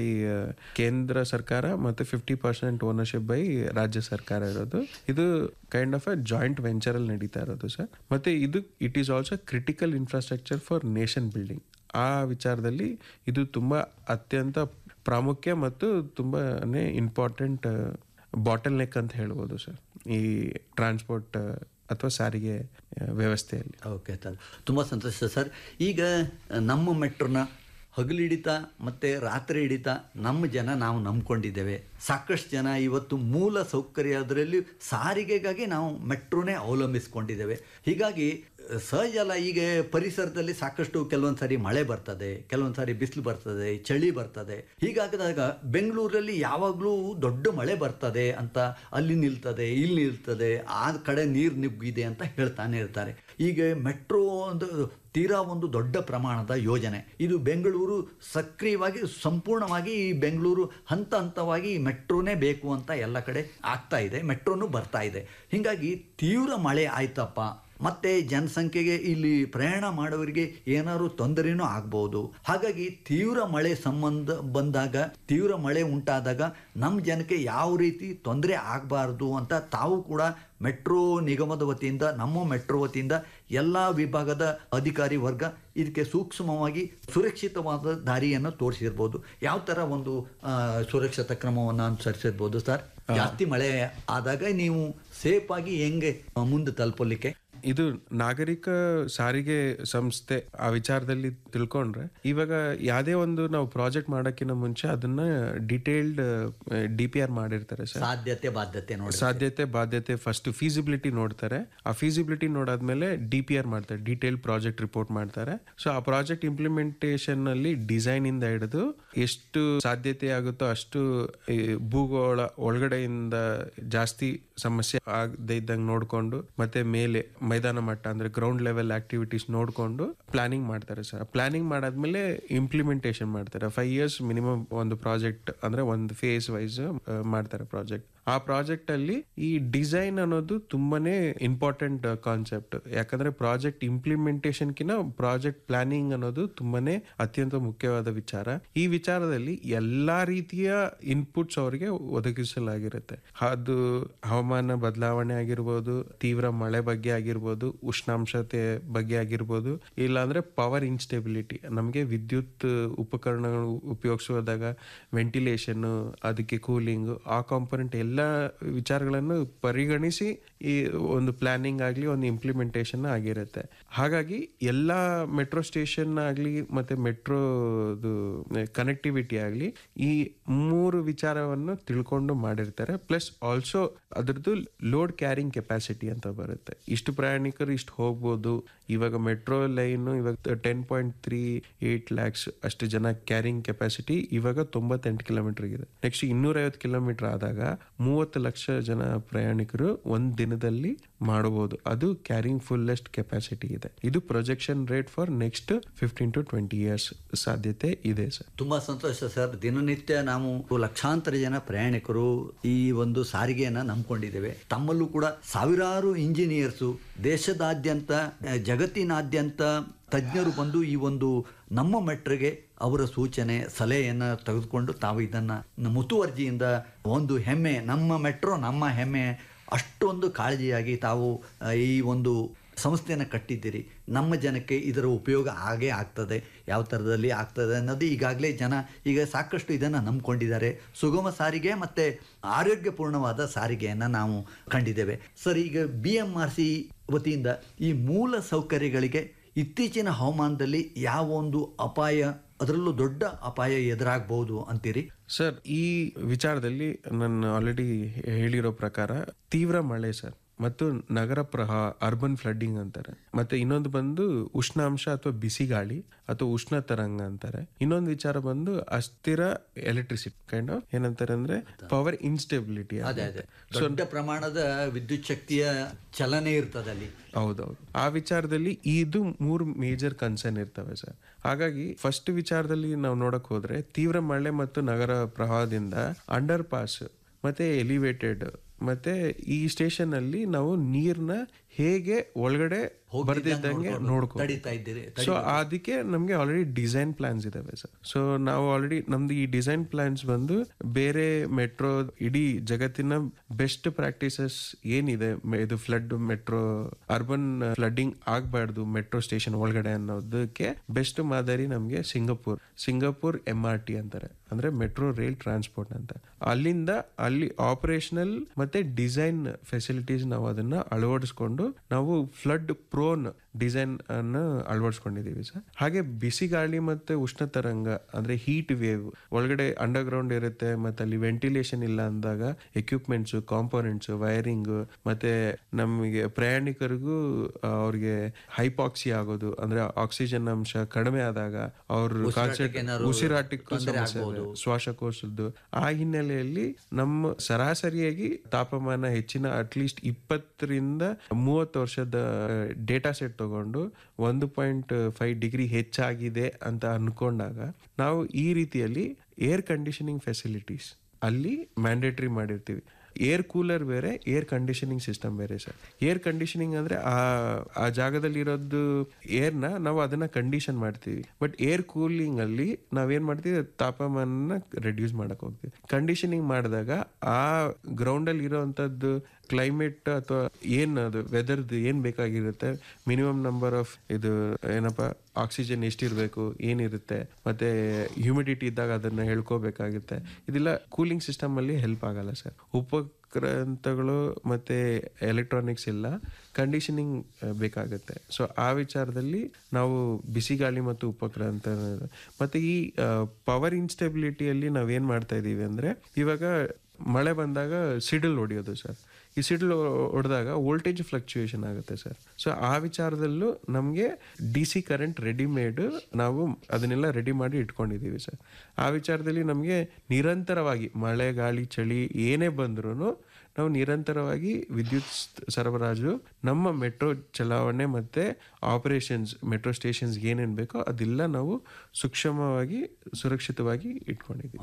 ಕೇಂದ್ರ ಸರ್ಕಾರ ಮತ್ತು ಫಿಫ್ಟಿ ಪರ್ಸೆಂಟ್ ಓನರ್ಶಿಪ್ ಬೈ ರಾಜ್ಯ ಸರ್ಕಾರ ಇರೋದು ಇದು kind of a joint venture ಅಲ್ಲಿ ನಡೀತಾ ಇರೋದು ಸರ್ ಮತ್ತೆ ಇದು it is also critical infrastructure for nation building ಆ ವಿಚಾರದಲ್ಲಿ ಇದು ತುಂಬಾ ಅತ್ಯಂತ ಪ್ರಾಮುಖ್ಯ ಮತ್ತು ತುಂಬಾನೇ ಇಂಪಾರ್ಟೆಂಟ್ ಬಾಟಲ್ ನೆಕ್ ಅಂತ ಹೇಳ್ಬೋದು ಸರ್ ಈ ಟ್ರಾನ್ಸ್ಪೋರ್ಟ್ ಅಥವಾ ಸಾರಿಗೆ ಆ, ವ್ಯವಸ್ಥೆಯಲ್ಲಿ ಓಕೆ ಸರ್ ತುಂಬ ಸಂತೋಷ ಸರ್ ಈಗ ನಮ್ಮ ಮೆಟ್ರೋನ ಹಗಲಿಡಿತ ಮತ್ತು ರಾತ್ರಿ ಹಿಡಿತ ನಮ್ಮ ಜನ ನಾವು ನಂಬ್ಕೊಂಡಿದ್ದೇವೆ ಸಾಕಷ್ಟು ಜನ ಇವತ್ತು ಮೂಲ ಸೌಕರ್ಯ ಅದರಲ್ಲಿ ಸಾರಿಗೆಗಾಗಿ ನಾವು ಮೆಟ್ರೋನೇ ಅವಲಂಬಿಸ್ಕೊಂಡಿದ್ದೇವೆ ಹೀಗಾಗಿ ಸಹಜ ಅಲ್ಲ ಈಗ ಪರಿಸರದಲ್ಲಿ ಸಾಕಷ್ಟು ಕೆಲವೊಂದು ಸಾರಿ ಮಳೆ ಬರ್ತದೆ ಕೆಲವೊಂದು ಸಾರಿ ಬಿಸಿಲು ಬರ್ತದೆ ಚಳಿ ಬರ್ತದೆ ಹೀಗಾಗದಾಗ ಬೆಂಗಳೂರಲ್ಲಿ ಯಾವಾಗಲೂ ದೊಡ್ಡ ಮಳೆ ಬರ್ತದೆ ಅಂತ ಅಲ್ಲಿ ನಿಲ್ತದೆ ಇಲ್ಲಿ ನಿಲ್ತದೆ ಆ ಕಡೆ ನೀರು ನುಗ್ಗಿದೆ ಅಂತ ಹೇಳ್ತಾನೆ ಇರ್ತಾರೆ ಈಗ ಮೆಟ್ರೋ ಒಂದು ತೀರಾ ಒಂದು ದೊಡ್ಡ ಪ್ರಮಾಣದ ಯೋಜನೆ ಇದು ಬೆಂಗಳೂರು ಸಕ್ರಿಯವಾಗಿ ಸಂಪೂರ್ಣವಾಗಿ ಈ ಬೆಂಗಳೂರು ಹಂತ ಹಂತವಾಗಿ ಈ ಮೆಟ್ರೋನೇ ಬೇಕು ಅಂತ ಎಲ್ಲ ಕಡೆ ಆಗ್ತಾ ಇದೆ ಮೆಟ್ರೋನು ಬರ್ತಾ ಇದೆ ಹೀಗಾಗಿ ತೀವ್ರ ಮಳೆ ಆಯ್ತಪ್ಪ ಮತ್ತೆ ಜನಸಂಖ್ಯೆಗೆ ಇಲ್ಲಿ ಪ್ರಯಾಣ ಮಾಡೋರಿಗೆ ಏನಾದ್ರು ತೊಂದರೆನೂ ಆಗ್ಬೋದು ಹಾಗಾಗಿ ತೀವ್ರ ಮಳೆ ಸಂಬಂಧ ಬಂದಾಗ ತೀವ್ರ ಮಳೆ ಉಂಟಾದಾಗ ನಮ್ಮ ಜನಕ್ಕೆ ಯಾವ ರೀತಿ ತೊಂದರೆ ಆಗಬಾರ್ದು ಅಂತ ತಾವು ಕೂಡ ಮೆಟ್ರೋ ನಿಗಮದ ವತಿಯಿಂದ ನಮ್ಮ ಮೆಟ್ರೋ ವತಿಯಿಂದ ಎಲ್ಲ ವಿಭಾಗದ ಅಧಿಕಾರಿ ವರ್ಗ ಇದಕ್ಕೆ ಸೂಕ್ಷ್ಮವಾಗಿ ಸುರಕ್ಷಿತವಾದ ದಾರಿಯನ್ನು ತೋರಿಸಿರ್ಬೋದು ಯಾವ ಥರ ಒಂದು ಆ, ಸುರಕ್ಷತಾ ಕ್ರಮವನ್ನು ಅನುಸರಿಸಿರ್ಬೋದು ಸರ್ ಜಾಸ್ತಿ ಮಳೆ ಆದಾಗ ನೀವು ಸೇಫ್ ಆಗಿ ಹೆಂಗೆ ಆ, ಮುಂದೆ ತಲುಪಲಿಕ್ಕೆ ಇದು ನಾಗರಿಕ ಸಾರಿಗೆ ಸಂಸ್ಥೆ ಆ ವಿಚಾರದಲ್ಲಿ ತಿಳ್ಕೊಂಡ್ರೆ ಇವಾಗ ಯಾವುದೇ ಒಂದು ನಾವು ಪ್ರಾಜೆಕ್ಟ್ ಮಾಡೋಕ್ಕಿಂತ ಮುಂಚೆ ಅದನ್ನ ಡಿಟೇಲ್ಡ್ ಡಿ ಪಿ ಆರ್ ಮಾಡಿರ್ತಾರೆ ಸರ್ ಸಾಧ್ಯತೆ ಬಾಧ್ಯತೆ ನೋಡಿ ಸಾಧ್ಯತೆ ಬಾಧ್ಯತೆ ಫಸ್ಟ್ ಫೀಸಿಬಿಲಿಟಿ ನೋಡ್ತಾರೆ ಆ ಫೀಸಿಬಿಲಿಟಿ ನೋಡಾದ್ಮೇಲೆ ಡಿ ಪಿ ಆರ್ ಮಾಡ್ತಾರೆ ಡೀಟೇಲ್ ಪ್ರಾಜೆಕ್ಟ್ ರಿಪೋರ್ಟ್ ಮಾಡ್ತಾರೆ ಸೊ ಆ ಪ್ರಾಜೆಕ್ಟ್ ಇಂಪ್ಲಿಮೆಂಟೇಷನ್ ಅಲ್ಲಿ ಡಿಸೈನ್ ಇಂದ ಹಿಡಿದು ಎಷ್ಟು ಸಾಧ್ಯತೆ ಆಗುತ್ತೋ ಅಷ್ಟು ಈ ಭೂಗೋಳ ಒಳಗಡೆಯಿಂದ ಜಾಸ್ತಿ ಸಮಸ್ಯೆ ಆಗದೆ ಇದ್ದಂಗೆ ನೋಡ್ಕೊಂಡು ಮತ್ತೆ ಮೇಲೆ ಮೈದಾನ ಮಟ್ಟ ಅಂದ್ರೆ ಗ್ರೌಂಡ್ ಲೆವೆಲ್ ಆಕ್ಟಿವಿಟೀಸ್ ನೋಡ್ಕೊಂಡು ಪ್ಲಾನಿಂಗ್ ಮಾಡ್ತಾರೆ ಸರ್ ಪ್ಲಾನಿಂಗ್ ಮಾಡಾದ್ಮೇಲೆ ಇಂಪ್ಲಿಮೆಂಟೇಷನ್ ಮಾಡ್ತಾರೆ ಫೈವ್ ಇಯರ್ಸ್ ಮಿನಿಮಮ್ ಒಂದು ಪ್ರಾಜೆಕ್ಟ್ ಅಂದ್ರೆ ಒಂದು ಫೇಸ್ ವೈಸ್ ಮಾಡ್ತಾರೆ ಪ್ರಾಜೆಕ್ಟ್ ಆ ಪ್ರಾಜೆಕ್ಟ್ ಅಲ್ಲಿ ಈ ಡಿಸೈನ್ ಅನ್ನೋದು ತುಂಬಾನೇ ಇಂಪಾರ್ಟೆಂಟ್ ಕಾನ್ಸೆಪ್ಟ್ ಯಾಕಂದ್ರೆ ಪ್ರಾಜೆಕ್ಟ್ ಇಂಪ್ಲಿಮೆಂಟೇಷನ್ ಕಿನ ಪ್ರಾಜೆಕ್ಟ್ ಪ್ಲಾನಿಂಗ್ ಅನ್ನೋದು ತುಂಬಾನೇ ಅತ್ಯಂತ ಮುಖ್ಯವಾದ ವಿಚಾರ ಈ ವಿಚಾರದಲ್ಲಿ ಎಲ್ಲಾ ರೀತಿಯ ಇನ್ಪುಟ್ಸ್ ಅವರಿಗೆ ಒದಗಿಸಲಾಗಿರುತ್ತೆ ಅದು ಹವಾಮಾನ ಬದಲಾವಣೆ ಆಗಿರ್ಬೋದು ತೀವ್ರ ಮಳೆ ಬಗ್ಗೆ ಆಗಿರ್ಬೋದು ಉಷ್ಣಾಂಶತೆ ಬಗ್ಗೆ ಆಗಿರ್ಬೋದು ಇಲ್ಲಾಂದ್ರೆ ಪವರ್ ಇನ್ಸ್ಟೆಬಿಲಿಟಿ ನಮಗೆ ವಿದ್ಯುತ್ ಉಪಕರಣಗಳು ಉಪಯೋಗಿಸುವಾಗ ವೆಂಟಿಲೇಷನ್ ಅದಕ್ಕೆ ಕೂಲಿಂಗ್ ಆ ಕಾಂಪೊನೆಂಟ್ ಎಲ್ಲ ವಿಚಾರಗಳನ್ನು ಪರಿಗಣಿಸಿ ಈ ಒಂದು ಪ್ಲಾನಿಂಗ್ ಆಗಲಿ ಒಂದು ಇಂಪ್ಲಿಮೆಂಟೇಷನ್ ಆಗಿರುತ್ತೆ ಹಾಗಾಗಿ ಎಲ್ಲ ಮೆಟ್ರೋ ಸ್ಟೇಷನ್ ಆಗಲಿ ಮತ್ತೆ ಮೆಟ್ರೋದು ಕನೆಕ್ಟಿವಿಟಿ ಆಗಲಿ ಈ ಮೂರು ವಿಚಾರವನ್ನು ತಿಳ್ಕೊಂಡು ಮಾಡಿರ್ತಾರೆ ಪ್ಲಸ್ ಆಲ್ಸೋ ಅದ್ರದ್ದು ಲೋಡ್ ಕ್ಯಾರಿಂಗ್ ಕೆಪಾಸಿಟಿ ಅಂತ ಬರುತ್ತೆ ಇಷ್ಟು ಪ್ರಯಾಣಿಕರು ಇಷ್ಟು ಹೋಗ್ಬೋದು ಇವಾಗ ಮೆಟ್ರೋ ಲೈನ್ ಇವಾಗ ten point three eight lakhs ಅಷ್ಟು ಜನ ಕ್ಯಾರಿಂಗ್ ಕೆಪಾಸಿಟಿ ಇವಾಗ ತೊಂಬತ್ತೆಂಟು ಕಿಲೋಮೀಟರ್ ಇದೆ ನೆಕ್ಸ್ಟ್ ಇನ್ನೂರೈವತ್ತು ಕಿಲೋಮೀಟರ್ ಆದಾಗ ಮೂವತ್ತು ಲಕ್ಷ ಜನ ಪ್ರಯಾಣಿಕರು ಒಂದ್ ದಿನದಲ್ಲಿ ಮಾಡಬಹುದು ಅದು ಕ್ಯಾರಿಂಗ್ ಫುಲ್ಲೆಸ್ಟ್ ಕೆಪಾಸಿಟಿ ಇದೆ ಇದು projection rate for next fifteen to twenty years ಸಾಧ್ಯತೆ ಇದೆ ಸರ್ ತುಂಬಾ ಸಂತೋಷ ಸರ್ ದಿನನಿತ್ಯ ನಾವು ಲಕ್ಷಾಂತರ ಜನ ಪ್ರಯಾಣಿಕರು ಈ ಒಂದು ಸಾರಿಗೆಯನ್ನ ನಂಬ್ಕೊಂಡಿದ್ದೇವೆ ತಮ್ಮಲ್ಲೂ ಕೂಡ ಸಾವಿರಾರು ಇಂಜಿನಿಯರ್ಸು ದೇಶದಾದ್ಯಂತ ಆ, ಜಗತ್ತಿನಾದ್ಯಂತ ತಜ್ಞರು ಬಂದು ಈ ಒಂದು ನಮ್ಮ ಮೆಟ್ರಿಗೆ ಅವರ ಸೂಚನೆ ಸಲಹೆಯನ್ನು ತೆಗೆದುಕೊಂಡು ತಾವು ಇದನ್ನು ಮುತುವರ್ಜಿಯಿಂದ ಒಂದು ಹೆಮ್ಮೆ ನಮ್ಮ ಮೆಟ್ರೋ ನಮ್ಮ ಹೆಮ್ಮೆ ಅಷ್ಟೊಂದು ಕಾಳಜಿಯಾಗಿ ತಾವು ಆ, ಈ ಒಂದು ಸಂಸ್ಥೆಯನ್ನು ಕಟ್ಟಿದ್ದೀರಿ ನಮ್ಮ ಜನಕ್ಕೆ ಇದರ ಉಪಯೋಗ ಆಗೇ ಆಗ್ತದೆ ಯಾವ ಥರದಲ್ಲಿ ಆಗ್ತದೆ ಅನ್ನೋದು ಈಗಾಗಲೇ ಜನ ಈಗ ಸಾಕಷ್ಟು ಇದನ್ನು ನಂಬ್ಕೊಂಡಿದ್ದಾರೆ ಸುಗಮ ಸಾರಿಗೆ ಮತ್ತು ಆರೋಗ್ಯಪೂರ್ಣವಾದ ಸಾರಿಗೆಯನ್ನು ನಾವು ಕಂಡಿದ್ದೇವೆ ಸರ್ ಈಗ ಬಿ ಎಮ್ ಆರ್ ಸಿ ವತಿಯಿಂದ ಈ ಮೂಲ ಸೌಕರ್ಯಗಳಿಗೆ ಇತ್ತೀಚಿನ ಹವಾಮಾನದಲ್ಲಿ ಯಾವ ಒಂದು ಅಪಾಯ ಅದರಲ್ಲೂ ದೊಡ್ಡ ಅಪಾಯ ಎದುರಾಗಬಹುದು ಅಂತೀರಿ ಸರ್ ಈ ವಿಚಾರದಲ್ಲಿ ನಾನು ಆಲ್ರೆಡಿ ಹೇಳಿರೋ ಪ್ರಕಾರ ತೀವ್ರ ಮಳೆ ಸರ್ ಮತ್ತು ನಗರ ಪ್ರಹ ಅರ್ಬನ್ ಫ್ಲಡ್ಡಿಂಗ್ ಅಂತಾರೆ ಮತ್ತೆ ಇನ್ನೊಂದು ಬಂದು ಉಷ್ಣಾಂಶ ಅಥವಾ ಬಿಸಿ ಗಾಳಿ ಅಥವಾ ಉಷ್ಣ ತರಂಗ ಅಂತಾರೆ ಇನ್ನೊಂದು ವಿಚಾರ ಬಂದು ಅಸ್ಥಿರ ಎಲೆಕ್ಟ್ರಿಸಿಟಿ ಕೈಂಡ್ ಆಫ್ ಏನಂತಾರೆ ಅಂದ್ರೆ ಪವರ್ ಇನ್ಸ್ಟೆಬಿಲಿಟಿ ಅದೇ ಅದೇ ದೊಡ್ಡ ಪ್ರಮಾಣದ ವಿದ್ಯುತ್ ಶಕ್ತಿಯ ಚಲನೆ ಇರ್ತದೆ ಅಲ್ಲಿ ಹೌದೌದು ಆ ವಿಚಾರದಲ್ಲಿ ಇದು ಮೂರು ಮೇಜರ್ ಕನ್ಸರ್ನ್ ಇರ್ತವೆ ಸರ್ ಹಾಗಾಗಿ ಫಸ್ಟ್ ವಿಚಾರದಲ್ಲಿ ನಾವು ನೋಡಕ್ ಹೋದ್ರೆ ತೀವ್ರ ಮಳೆ ಮತ್ತು ನಗರ ಪ್ರವಾಹದಿಂದ ಅಂಡರ್ ಪಾಸ್ ಮತ್ತೆ ಎಲಿವೇಟೆಡ್ ಮತ್ತೆ ಈ ಸ್ಟೇಷನ್ ಅಲ್ಲಿ ನಾವು ನೀರ್ನ ಹೇಗೆ ಒಳಗಡೆ ಬರ್ದಿದ್ದಂಗೆ ನೋಡ್ಕೊ ತಡಿತಾ ಇದ್ದೀರಿ ಸೊ ಅದಕ್ಕೆ ನಮ್ಗೆ ಆಲ್ರೆಡಿ ಡಿಸೈನ್ ಪ್ಲಾನ್ಸ್ ಇದಾವೆ ಸರ್ ಸೊ ನಾವು ಆಲ್ರೆಡಿ ನಮ್ದು ಈ ಡಿಸೈನ್ ಪ್ಲಾನ್ಸ್ ಬಂದು ಬೇರೆ ಮೆಟ್ರೋ ಇಡೀ ಜಗತ್ತಿನ ಬೆಸ್ಟ್ ಪ್ರಾಕ್ಟೀಸಸ್ ಏನಿದೆ ಮೆ- ಇದು ಫ್ಲಡ್ ಮೆಟ್ರೋ ಅರ್ಬನ್ ಫ್ಲಡ್ಡಿಂಗ್ ಆಗ್ಬಾರ್ದು ಮೆಟ್ರೋ ಸ್ಟೇಷನ್ ಒಳಗಡೆ ಅನ್ನೋದಕ್ಕೆ ಬೆಸ್ಟ್ ಮಾದರಿ ನಮ್ಗೆ Singapore Singapore M R T ಅಂತಾರೆ ಅಂದ್ರೆ ಮೆಟ್ರೋ ರೈಲ್ ಟ್ರಾನ್ಸ್ಪೋರ್ಟ್ ಅಂತ ಅಲ್ಲಿಂದ ಅಲ್ಲಿ ಆಪರೇಷನಲ್ ಮತ್ತೆ ಡಿಸೈನ್ ಫೆಸಿಲಿಟೀಸ್ ನಾವು ಅದನ್ನ ಅಳವಡಿಸ್ಕೊಂಡು ನಾವು ಫ್ಲಡ್ ಪ್ರೋನ್ ಡಿಸೈನ್ ಅನ್ನ ಅಳವಡಿಸ್ಕೊಂಡಿದೀವಿ ಸರ್ ಹಾಗೆ ಬಿಸಿ ಗಾಳಿ ಮತ್ತೆ ಉಷ್ಣ ತರಂಗ ಅಂದ್ರೆ ಹೀಟ್ ವೇವ್ ಒಳಗಡೆ ಅಂಡರ್ ಗ್ರೌಂಡ್ ಇರುತ್ತೆ ಮತ್ತೆ ಅಲ್ಲಿ ವೆಂಟಿಲೇಷನ್ ಇಲ್ಲ ಅಂದಾಗ ಎಕ್ವಿಪ್ಮೆಂಟ್ಸ್ ಕಾಂಪೋನೆಂಟ್ಸ್ ವೈರಿಂಗ್ ಮತ್ತೆ ನಮಗೆ ಪ್ರಯಾಣಿಕರಿಗೂ ಆ, ಅವ್ರಿಗೆ ಹೈಪಾಕ್ಸಿ ಆಗೋದು ಅಂದ್ರೆ ಆಕ್ಸಿಜನ್ ಅಂಶ ಕಡಿಮೆ ಆದಾಗ ಅವ್ರ ಕಾನ್ಸೆಪ್ಟ್ ಏನಾದ್ರು ಉಸಿರಾಟಕ್ಕೆ ತೊಂದ್ರೆ ಸಮಸ್ಯೆ ಇದೆ. ಆಗ್ಬೋದು. ಶ್ವಾಸಕೋಶದ್ದು ಆ ಹಿನ್ನೆಲೆಯಲ್ಲಿ ನಮ್ಮ ಸರಾಸರಿಯಾಗಿ ತಾಪಮಾನ ಹೆಚ್ಚಿನ ಅಟ್ಲೀಸ್ಟ್ ಇಪ್ಪತ್ತರಿಂದ ಮೂವತ್ತು ವರ್ಷದ ಡೇಟಾ ಸೆಟ್ ತಗೊಂಡು ಒಂದು ಪಾಯಿಂಟ್ ಫೈವ್ ಡಿಗ್ರಿ ಹೆಚ್ಚಾಗಿದೆ ಅಂತ ಅನ್ಕೊಂಡಾಗ ನಾವು ಈ ರೀತಿಯಲ್ಲಿ ಏರ್ ಕಂಡೀಷನಿಂಗ್ ಫೆಸಿಲಿಟೀಸ್ ಅಲ್ಲಿ ಮ್ಯಾಂಡೇಟ್ರಿ ಮಾಡಿರ್ತೀವಿ ಏರ್ ಕೂಲರ್ ಬೇರೆ ಏರ್ ಕಂಡೀಷನಿಂಗ್ ಸಿಸ್ಟಮ್ ಬೇರೆ ಸರ್ ಏರ್ ಕಂಡೀಷನಿಂಗ್ ಅಂದ್ರೆ ಆ ಆ ಜಾಗದಲ್ಲಿ ಇರೋದು ಏರ್ನ ನಾವು ಅದನ್ನ ಕಂಡೀಷನ್ ಮಾಡ್ತೀವಿ ಬಟ್ ಏರ್ ಕೂಲಿಂಗ್ ಅಲ್ಲಿ ನಾವೇನ್ ಮಾಡ್ತೀವಿ ತಾಪಮಾನ ರೆಡ್ಯೂಸ್ ಮಾಡಕ್ ಹೋಗ್ತೀವಿ ಕಂಡೀಷನಿಂಗ್ ಮಾಡಿದಾಗ ಆ ಗ್ರೌಂಡ್ ಅಲ್ಲಿ ಇರೋವಂಥದ್ದು ಕ್ಲೈಮೇಟ್ ಅಥವಾ ಏನ್ ಅದು ವೆದರ್ದು ಏನ್ ಬೇಕಾಗಿರುತ್ತೆ ಮಿನಿಮಮ್ ನಂಬರ್ ಆಫ್ ಇದು ಏನಪ್ಪ ಆಕ್ಸಿಜನ್ ಎಷ್ಟಿರಬೇಕು ಏನಿರುತ್ತೆ ಮತ್ತೆ ಹ್ಯೂಮಿಡಿಟಿ ಇದ್ದಾಗ ಅದನ್ನ ಹೇಳ್ಕೋಬೇಕಾಗುತ್ತೆ ಇದೆಲ್ಲ ಕೂಲಿಂಗ್ ಸಿಸ್ಟಮ್ ಅಲ್ಲಿ ಹೆಲ್ಪ್ ಆಗಲ್ಲ ಸರ್ ಉಪಕ್ರಾಂತಗಳು ಮತ್ತೆ ಎಲೆಕ್ಟ್ರಾನಿಕ್ಸ್ ಎಲ್ಲ ಕಂಡೀಷನಿಂಗ್ ಬೇಕಾಗುತ್ತೆ ಸೊ ಆ ವಿಚಾರದಲ್ಲಿ ನಾವು ಬಿಸಿ ಗಾಳಿ ಮತ್ತು ಉಪಕ್ರಾಂತ ಮತ್ತೆ ಈ ಪವರ್ ಇನ್ಸ್ಟೆಬಿಲಿಟಿಯಲ್ಲಿ ನಾವೇನ್ ಮಾಡ್ತಾ ಇದೀವಿ ಅಂದ್ರೆ ಇವಾಗ ಮಳೆ ಬಂದಾಗ ಸಿಡಿಲ್ ಹೊಡಿಯೋದು ಸರ್ ಈ ಸಿಡಿಲ್ ಹೊಡೆದಾಗ ವೋಲ್ಟೇಜ್ ಫ್ಲಕ್ಚುಯೇಷನ್ ಆಗುತ್ತೆ ಸರ್ ಸೊ ಆ ವಿಚಾರದಲ್ಲೂ ನಮಗೆ ಡಿ ಸಿ ಕರೆಂಟ್ ರೆಡಿಮೇಡ್ ನಾವು ಅದನ್ನೆಲ್ಲ ರೆಡಿ ಮಾಡಿ ಇಟ್ಕೊಂಡಿದ್ದೀವಿ ಸರ್ ಆ ವಿಚಾರದಲ್ಲಿ ನಮಗೆ ನಿರಂತರವಾಗಿ ಮಳೆ ಗಾಳಿ ಚಳಿ ಏನೇ ಬಂದ್ರೂ ನಾವು ನಿರಂತರವಾಗಿ ವಿದ್ಯುತ್ ಸ್- ಸರಬರಾಜು ನಮ್ಮ ಮೆಟ್ರೋ ಚಲಾವಣೆ ಮತ್ತೆ ಆಪರೇಷನ್ಸ್ ಮೆಟ್ರೋ ಸ್ಟೇಷನ್ಸ್ ಏನೇನು ಬೇಕೋ ಅದೆಲ್ಲ ನಾವು ಸೂಕ್ಷ್ಮವಾಗಿ ಸುರಕ್ಷಿತವಾಗಿ ಇಟ್ಕೊಂಡಿದ್ದೀವಿ ಆ,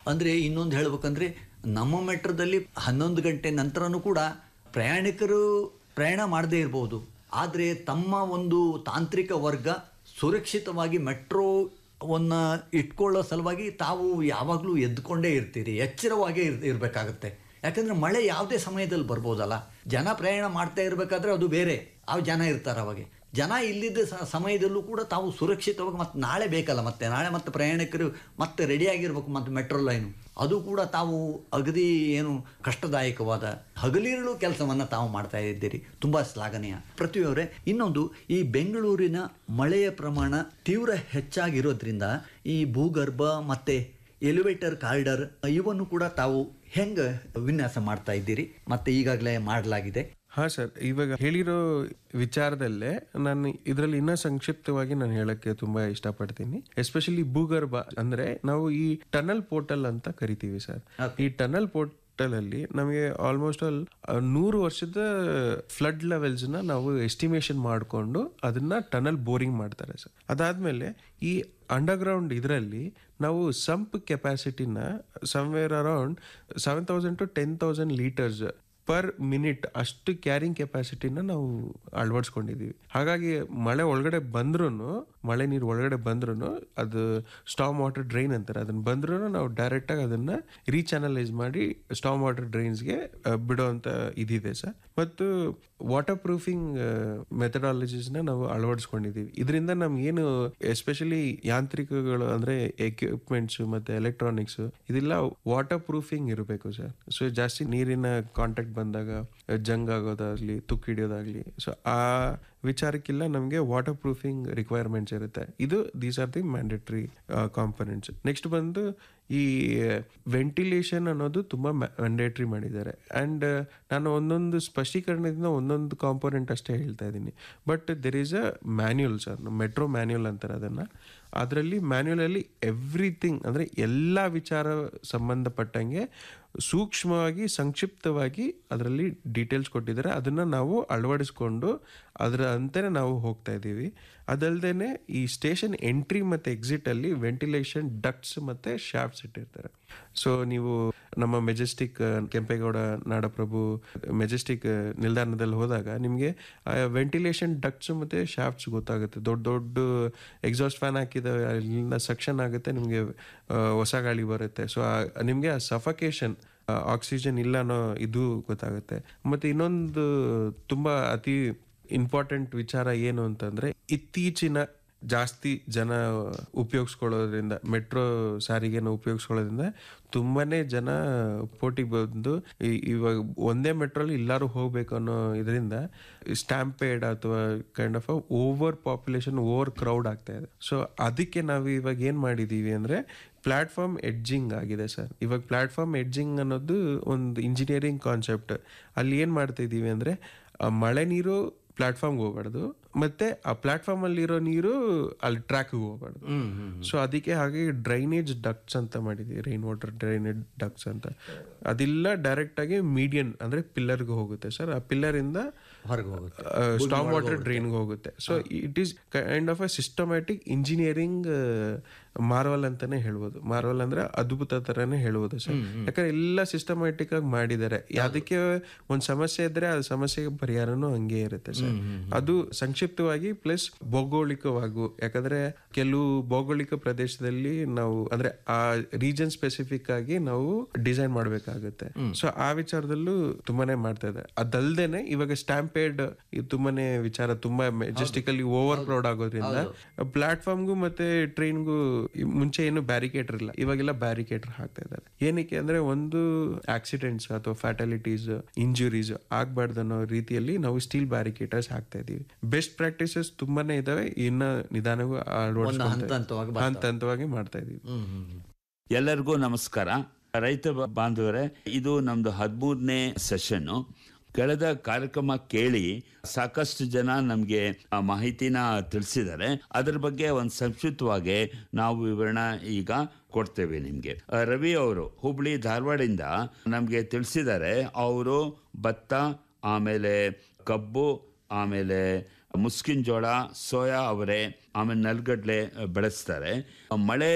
ಅಂದರೆ ಇನ್ನೊಂದು ಹೇಳ್ಬೇಕಂದ್ರೆ ನಮ್ಮ ಮೆಟ್ರೋದಲ್ಲಿ ಹನ್ನೊಂದು ಗಂಟೆ ನಂತರನೂ ಕೂಡ ಪ್ರಯಾಣಿಕರು ಪ್ರಯಾಣ ಮಾಡದೇ ಇರ್ಬೋದು ಆದರೆ ತಮ್ಮ ಒಂದು ತಾಂತ್ರಿಕ ವರ್ಗ ಸುರಕ್ಷಿತವಾಗಿ ಮೆಟ್ರೋವನ್ನು ಇಟ್ಕೊಳ್ಳೋ ಸಲುವಾಗಿ ತಾವು ಯಾವಾಗಲೂ ಎದ್ದುಕೊಂಡೇ ಇರ್ತೀರಿ ಎಚ್ಚರವಾಗೇ ಇರ್ ಇರಬೇಕಾಗುತ್ತೆ ಯಾಕಂದರೆ ಮಳೆ ಯಾವುದೇ ಸಮಯದಲ್ಲಿ ಬರ್ಬೋದಲ್ಲ ಜನ ಪ್ರಯಾಣ ಮಾಡ್ತಾ ಇರಬೇಕಾದ್ರೆ ಅದು ಬೇರೆ ಆ ಜನ ಇರ್ತಾರೆ ಅವಾಗೆ ಜನ ಇಲ್ಲಿದ್ದ ಸ- ಸಮಯದಲ್ಲೂ ಕೂಡ ತಾವು ಸುರಕ್ಷಿತವಾಗಿ ಮತ್ತೆ ನಾಳೆ ಬೇಕಲ್ಲ ಮತ್ತೆ ನಾಳೆ ಮತ್ತೆ ಪ್ರಯಾಣಿಕರು ಮತ್ತೆ ರೆಡಿಯಾಗಿರ್ಬೇಕು ಮತ್ತೆ ಮೆಟ್ರೋ ಲೈನು ಅದು ಕೂಡ ತಾವು ಅಗದಿ ಏನು ಕಷ್ಟದಾಯಕವಾದ ಹಗಲಿರುಳು ಕೆಲಸವನ್ನು ತಾವು ಮಾಡ್ತಾ ಇದ್ದೀರಿ ತುಂಬ ಶ್ಲಾಘನೀಯ ಪೃಥ್ವಿಯವರೇ ಇನ್ನೊಂದು ಈ ಬೆಂಗಳೂರಿನ ಮಳೆಯ ಪ್ರಮಾಣ ತೀವ್ರ ಹೆಚ್ಚಾಗಿರೋದ್ರಿಂದ ಈ ಭೂಗರ್ಭ ಮತ್ತೆ ಎಲಿವೇಟರ್ ಕಾರಿಡರ್ ಇವನ್ನು ಕೂಡ ತಾವು ಹೆಂಗೆ ವಿನ್ಯಾಸ ಮಾಡ್ತಾ ಇದ್ದೀರಿ ಮತ್ತೆ ಈಗಾಗಲೇ ಮಾಡಲಾಗಿದೆ ಹಾ ಸರ್ ಇವಾಗ ಹೇಳಿರೋ ವಿಚಾರದಲ್ಲೇ ನಾನು ಇದರಲ್ಲಿ ಇನ್ನೂ ಸಂಕ್ಷಿಪ್ತವಾಗಿ ನಾನು ಹೇಳಕ್ಕೆ ತುಂಬಾ ಇಷ್ಟಪಡ್ತೀನಿ ಎಸ್ಪೆಷಲಿ ಭೂಗರ್ಭ ಅಂದ್ರೆ ನಾವು ಈ ಟನಲ್ ಪೋರ್ಟಲ್ ಅಂತ ಕರಿತೀವಿ ಸರ್ ಈ ಟನಲ್ ಪೋರ್ಟಲ್ ಅಲ್ಲಿ ನಮಗೆ ಆಲ್ಮೋಸ್ಟ್ ಆಲ್ ನೂರು ವರ್ಷದ ಫ್ಲಡ್ ಲೆವೆಲ್ಸ್ ನ ನಾವು ಎಸ್ಟಿಮೇಶನ್ ಮಾಡಿಕೊಂಡು ಅದನ್ನ ಟನಲ್ ಬೋರಿಂಗ್ ಮಾಡ್ತಾರೆ ಸರ್ ಅದಾದ್ಮೇಲೆ ಈ ಅಂಡರ್ಗ್ರೌಂಡ್ ಇದರಲ್ಲಿ ನಾವು ಸಂಪ್ ಕೆಪಾಸಿಟಿನ somewhere around seven thousand to ten thousand litres per minute ಅಷ್ಟು ಕ್ಯಾರಿಂಗ್ ಕೆಪಾಸಿಟಿನ ನಾವು ಅಳವಡಿಸ್ಕೊಂಡಿದೀವಿ ಹಾಗಾಗಿ ಮಳೆ ಒಳಗಡೆ ಬಂದ್ರೂ ಮಳೆ ನೀರು ಒಳಗಡೆ ಬಂದ್ರೂ ಅದು ಸ್ಟಾಮ್ ವಾಟರ್ ಡ್ರೈನ್ ಅಂತಾರೆ ಅದನ್ನ ಬಂದ್ರೂ ನಾವು ಡೈರೆಕ್ಟ್ ಆಗಿ ಅದನ್ನ ರೀಚಾನಲೈಸ್ ಮಾಡಿ ಸ್ಟಾಮ್ ವಾಟರ್ ಡ್ರೈನ್ಸ್ಗೆ ಬಿಡೋಂತ ಇದಿದೆ ಸರ್ ಮತ್ತು ವಾಟರ್ ಪ್ರೂಫಿಂಗ್ ಮೆಥಡಾಲಜೀಸ್ನ ನಾವು ಅಳವಡಿಸ್ಕೊಂಡಿದ್ದೀವಿ ಇದರಿಂದ ನಮ್ಗೇನು ಎಸ್ಪೆಷಲಿ ಯಾಂತ್ರಿಕಗಳು ಅಂದ್ರೆ ಎಕ್ವಿಪ್ಮೆಂಟ್ಸ್ ಮತ್ತೆ ಎಲೆಕ್ಟ್ರಾನಿಕ್ಸ್ ಇದೆಲ್ಲ ವಾಟರ್ ಪ್ರೂಫಿಂಗ್ ಇರಬೇಕು ಸರ್ ಸೊ ಜಾಸ್ತಿ ನೀರಿನ ಕಾಂಟ್ಯಾಕ್ಟ್ ಬಂದಾಗ ಜಂಗ್ ಆಗೋದಾಗ್ಲಿ ತುಕ್ಕು ಹಿಡಿಯೋದಾಗ್ಲಿ ಸೊ ಆ ವಿಚಾರಕ್ಕೆಲ್ಲ ನಮಗೆ ವಾಟರ್ ಪ್ರೂಫಿಂಗ್ ರಿಕ್ವೈರ್ಮೆಂಟ್ಸ್ ಇರುತ್ತೆ ಇದು these are the mandatory components next ಬಂದು ಈ ವೆಂಟಿಲೇಷನ್ ಅನ್ನೋದು ತುಂಬ ಮ್ಯಾಂಡೇಟ್ರಿ ಮಾಡಿದ್ದಾರೆ ಆ್ಯಂಡ್ ನಾನು ಒಂದೊಂದು ಸ್ಪಷ್ಟೀಕರಣದಿಂದ ಒಂದೊಂದು ಕಾಂಪೊನೆಂಟ್ ಅಷ್ಟೇ ಹೇಳ್ತಾ ಇದ್ದೀನಿ but there is a manual sir metro manual ಅಂತಾರೆ ಅದನ್ನು ಅದರಲ್ಲಿ ಮ್ಯಾನ್ಯುಯಲಲ್ಲಿ ಎವ್ರಿಥಿಂಗ್ ಅಂದರೆ ಎಲ್ಲ ವಿಚಾರ ಸಂಬಂಧಪಟ್ಟಂಗೆ ಸೂಕ್ಷ್ಮವಾಗಿ ಸಂಕ್ಷಿಪ್ತವಾಗಿ ಅದರಲ್ಲಿ ಡೀಟೇಲ್ಸ್ ಕೊಟ್ಟಿದ್ದಾರೆ ಅದನ್ನು ನಾವು ಅಳವಡಿಸ್ಕೊಂಡು ಅದರ ಅಂತೆಯೇ ನಾವು ಹೋಗ್ತಾ ಇದ್ದೀವಿ ಅದಲ್ಲದೆ ಈ ಸ್ಟೇಷನ್ ಎಂಟ್ರಿ ಮತ್ತು ಎಕ್ಸಿಟಲ್ಲಿ ವೆಂಟಿಲೇಷನ್ ಡಕ್ಟ್ಸ್ ಮತ್ತು ಶಾಫ್ಟ್ಸ್ ಇಟ್ಟಿರ್ತಾರೆ ಸೊ ನೀವು ನಮ್ಮ ಮೆಜೆಸ್ಟಿಕ್ ಕೆಂಪೇಗೌಡ ನಾಡಪ್ರಭು ಮೆಜೆಸ್ಟಿಕ್ ನಿಲ್ದಾಣದಲ್ಲಿ ಹೋದಾಗ ನಿಮಗೆ ವೆಂಟಿಲೇಷನ್ ಡಕ್ಟ್ಸ್ ಮತ್ತು ಶಾಫ್ಟ್ಸ್ ಗೊತ್ತಾಗುತ್ತೆ ದೊಡ್ಡ ದೊಡ್ಡ ಎಕ್ಸಾಸ್ಟ್ ಫ್ಯಾನ್ ಹಾಕಿದಾವೆ ಅಲ್ಲಿಂದ ಸಕ್ಷನ್ ಆಗುತ್ತೆ ನಿಮಗೆ ಹೊಸ ಗಾಳಿ ಬರುತ್ತೆ ಸೊ ನಿಮಗೆ ಆ ಸಫಕೇಶನ್ ಆಕ್ಸಿಜನ್ ಇಲ್ಲ ಅನ್ನೋ ಇದು ಗೊತ್ತಾಗುತ್ತೆ ಮತ್ತೆ ಇನ್ನೊಂದು ತುಂಬಾ ಅತಿ ಇಂಪಾರ್ಟೆಂಟ್ ವಿಚಾರ ಏನು ಅಂತಂದ್ರೆ ಇತ್ತೀಚಿನ ಜಾಸ್ತಿ ಜನ ಉಪಯೋಗಿಸ್ಕೊಳ್ಳೋದ್ರಿಂದ ಮೆಟ್ರೋ ಸಾರಿಗೆನ ಉಪಯೋಗಿಸ್ಕೊಳ್ಳೋದ್ರಿಂದ ತುಂಬಾನೇ ಜನ ಪೋಟಿಗೆ ಬಂದು ಈ- ಇವಾಗ ಒಂದೇ ಮೆಟ್ರೋಲಿ ಎಲ್ಲರೂ ಹೋಗ್ಬೇಕು ಅನ್ನೋ ಇದರಿಂದ ಸ್ಟ್ಯಾಂಪೇಡ್ ಅಥವಾ kind of over population over crowd ಆಗ್ತಾ ಇದೆ ಸೊ ಅದಕ್ಕೆ ನಾವು ಇವಾಗ ಏನ್ ಮಾಡಿದೀವಿ ಅಂದ್ರೆ ಪ್ಲಾಟ್ಫಾರ್ಮ್ ಎಡ್ಜಿಂಗ್ ಆಗಿದೆ ಸರ್ ಇವಾಗ ಪ್ಲಾಟ್ಫಾರ್ಮ್ ಎಡ್ಜಿಂಗ್ ಅನ್ನೋದು ಒಂದು ಇಂಜಿನಿಯರಿಂಗ್ ಕಾನ್ಸೆಪ್ಟ್ ಅಲ್ಲಿ ಏನ್ ಮಾಡ್ತಾ ಇದೀವಿ ಅಂದ್ರೆ ಆ ಮಳೆ ನೀರು ಪ್ಲಾಟ್ಫಾರ್ಮ್ಗೆ ಹೋಗ್ಬಾರ್ದು ಮತ್ತೆ ಆ ಪ್ಲಾಟ್ಫಾರ್ಮ್ ಅಲ್ಲಿ ಇರೋ ನೀರು ಅಲ್ಲಿ ಟ್ರ್ಯಾಕ್ ಹೋಗ್ಬಾರ್ದು ಸೊ ಅದಕ್ಕೆ ಹಾಗೆ ಡ್ರೈನೇಜ್ ಡಕ್ಟ್ಸ್ ಅಂತ ಮಾಡಿದೀವಿ ರೈನ್ ವಾಟರ್ ಡ್ರೈನೇಜ್ ಡಕ್ಟ್ಸ್ ಅಂತ ಅದೆಲ್ಲ ಡೈರೆಕ್ಟ್ ಆಗಿ ಮೀಡಿಯನ್ ಅಂದ್ರೆ ಪಿಲ್ಲರ್ಗೆ ಹೋಗುತ್ತೆ ಸರ್ ಆ ಪಿಲ್ಲರ್ ಇಂದ ಹೊರಗೆ ಹೋಗುತ್ತೆ ಸ್ಟಾಮ್ ವಾಟರ್ ಡ್ರೈನ್ಗೆ ಹೋಗುತ್ತೆ so it is kind of a systematic engineering marvel ಅಂತಾನೆ ಹೇಳ್ಬೋದು ಮಾರ್ವಲ್ ಅಂದ್ರೆ ಅದ್ಭುತ ತರನೇ ಹೇಳ್ಬೋದು ಸರ್ ಯಾಕಂದ್ರೆ ಎಲ್ಲ ಸಿಸ್ಟಮ್ಯಾಟಿಕ್ ಆಗಿ ಮಾಡಿದ್ದಾರೆ ಅದಕ್ಕೆ ಒಂದ್ ಸಮಸ್ಯೆ ಇದ್ರೆ ಆ ಸಮಸ್ಯೆಗೆ ಪರಿಹಾರನೂ ಹಂಗೆ ಇರುತ್ತೆ ಸರ್ ಅದು ಸಂಕ್ಷಿಪ್ತವಾಗಿ ಪ್ಲಸ್ ಭೌಗೋಳಿಕವಾಗೂ ಯಾಕಂದ್ರೆ ಕೆಲವು ಭೌಗೋಳಿಕ ಪ್ರದೇಶದಲ್ಲಿ ನಾವು ಅಂದ್ರೆ ಆ ರೀಜನ್ ಸ್ಪೆಸಿಫಿಕ್ ಆಗಿ ನಾವು ಡಿಸೈನ್ ಮಾಡ್ಬೇಕಾಗುತ್ತೆ ಸೊ ಆ ವಿಚಾರದಲ್ಲೂ ತುಂಬಾನೇ ಮಾಡ್ತಾ ಇದೆ ಅದಲ್ದೇನೆ ಇವಾಗ ಸ್ಟ್ಯಾಂಪೇಡ್ ತುಂಬಾನೇ ವಿಚಾರ ತುಂಬಾ ಮೆಜೆಸ್ಟಿಕಲಿ ಓವರ್ ಕ್ರೌಡ್ ಆಗೋದ್ರಿಂದ ಪ್ಲಾಟ್ಫಾರ್ಮ್ಗೂ ಮತ್ತೆ ಟ್ರೈನ್ಗೂ ಮುಂಚೆ ಏನು ಬ್ಯಾರಿಕೇಟರ್ ಇಲ್ಲ ಇವಾಗೆಲ್ಲ ಬ್ಯಾರಿಕೇಟರ್ ಹಾಕ್ತಾ ಇದ್ದಾರೆ ಏನಕ್ಕೆ ಅಂದ್ರೆ ಒಂದು ಆಕ್ಸಿಡೆಂಟ್ಸ್ ಅಥವಾ ಫ್ಯಾಟಾಲಿಟೀಸ್ ಇಂಜುರೀಸ್ ಆಗ್ಬಾರ್ದು ಅನ್ನೋ ರೀತಿಯಲ್ಲಿ ನಾವು ಸ್ಟೀಲ್ ಬ್ಯಾರಿಕೇಟರ್ಸ್ ಹಾಕ್ತಾ ಇದೀವಿ ಬೆಸ್ಟ್ ಪ್ರಾಕ್ಟೀಸಸ್ ತುಂಬಾನೇ ಇದಾವೆ ಇನ್ನ ನಿಧಾನಗೂ ಅಳವಡಿಸ್ಕೊಂತ ಹಂತ ಹಂತವಾಗಿ ಬರ್ತಾವೆ. ಹಂತ ಹಂತವಾಗಿ ಮಾಡ್ತಾ ಇದೀವಿ ಎಲ್ಲರಿಗೂ ನಮಸ್ಕಾರ ರೈತ ಬ- ಬಾಂಧವರೇ ಇದು ನಮ್ದು ಹದಿಮೂರನೇ ಸೆಷನ್ ಕಳೆದ ಕಾರ್ಯಕ್ರಮ ಕೇಳಿ ಸಾಕಷ್ಟು ಜನ ನಮಗೆ ಮಾಹಿತಿನ ತಿಳಿಸಿದ್ದಾರೆ ಅದ್ರ ಬಗ್ಗೆ ಒಂದು ಸಂಕ್ಷಿಪ್ತವಾಗಿ ನಾವು ವಿವರಣ ಈಗ ಕೊಡ್ತೇವೆ ನಿಮಗೆ ರವಿ ಅವರು ಹುಬ್ಳಿ ಧಾರವಾಡಿಂದ ನಮಗೆ ತಿಳಿಸಿದ್ದಾರೆ ಅವರು ಭತ್ತ ಆಮೇಲೆ ಕಬ್ಬು ಆಮೇಲೆ ಮುಸ್ಕಿನ್ ಜೋಳ ಸೋಯಾ ಅವರೆ ಆಮೇಲೆ ನೆಲಗಡ್ಲೆ ಬೆಳೆಸ್ತಾರೆ ಮಳೆ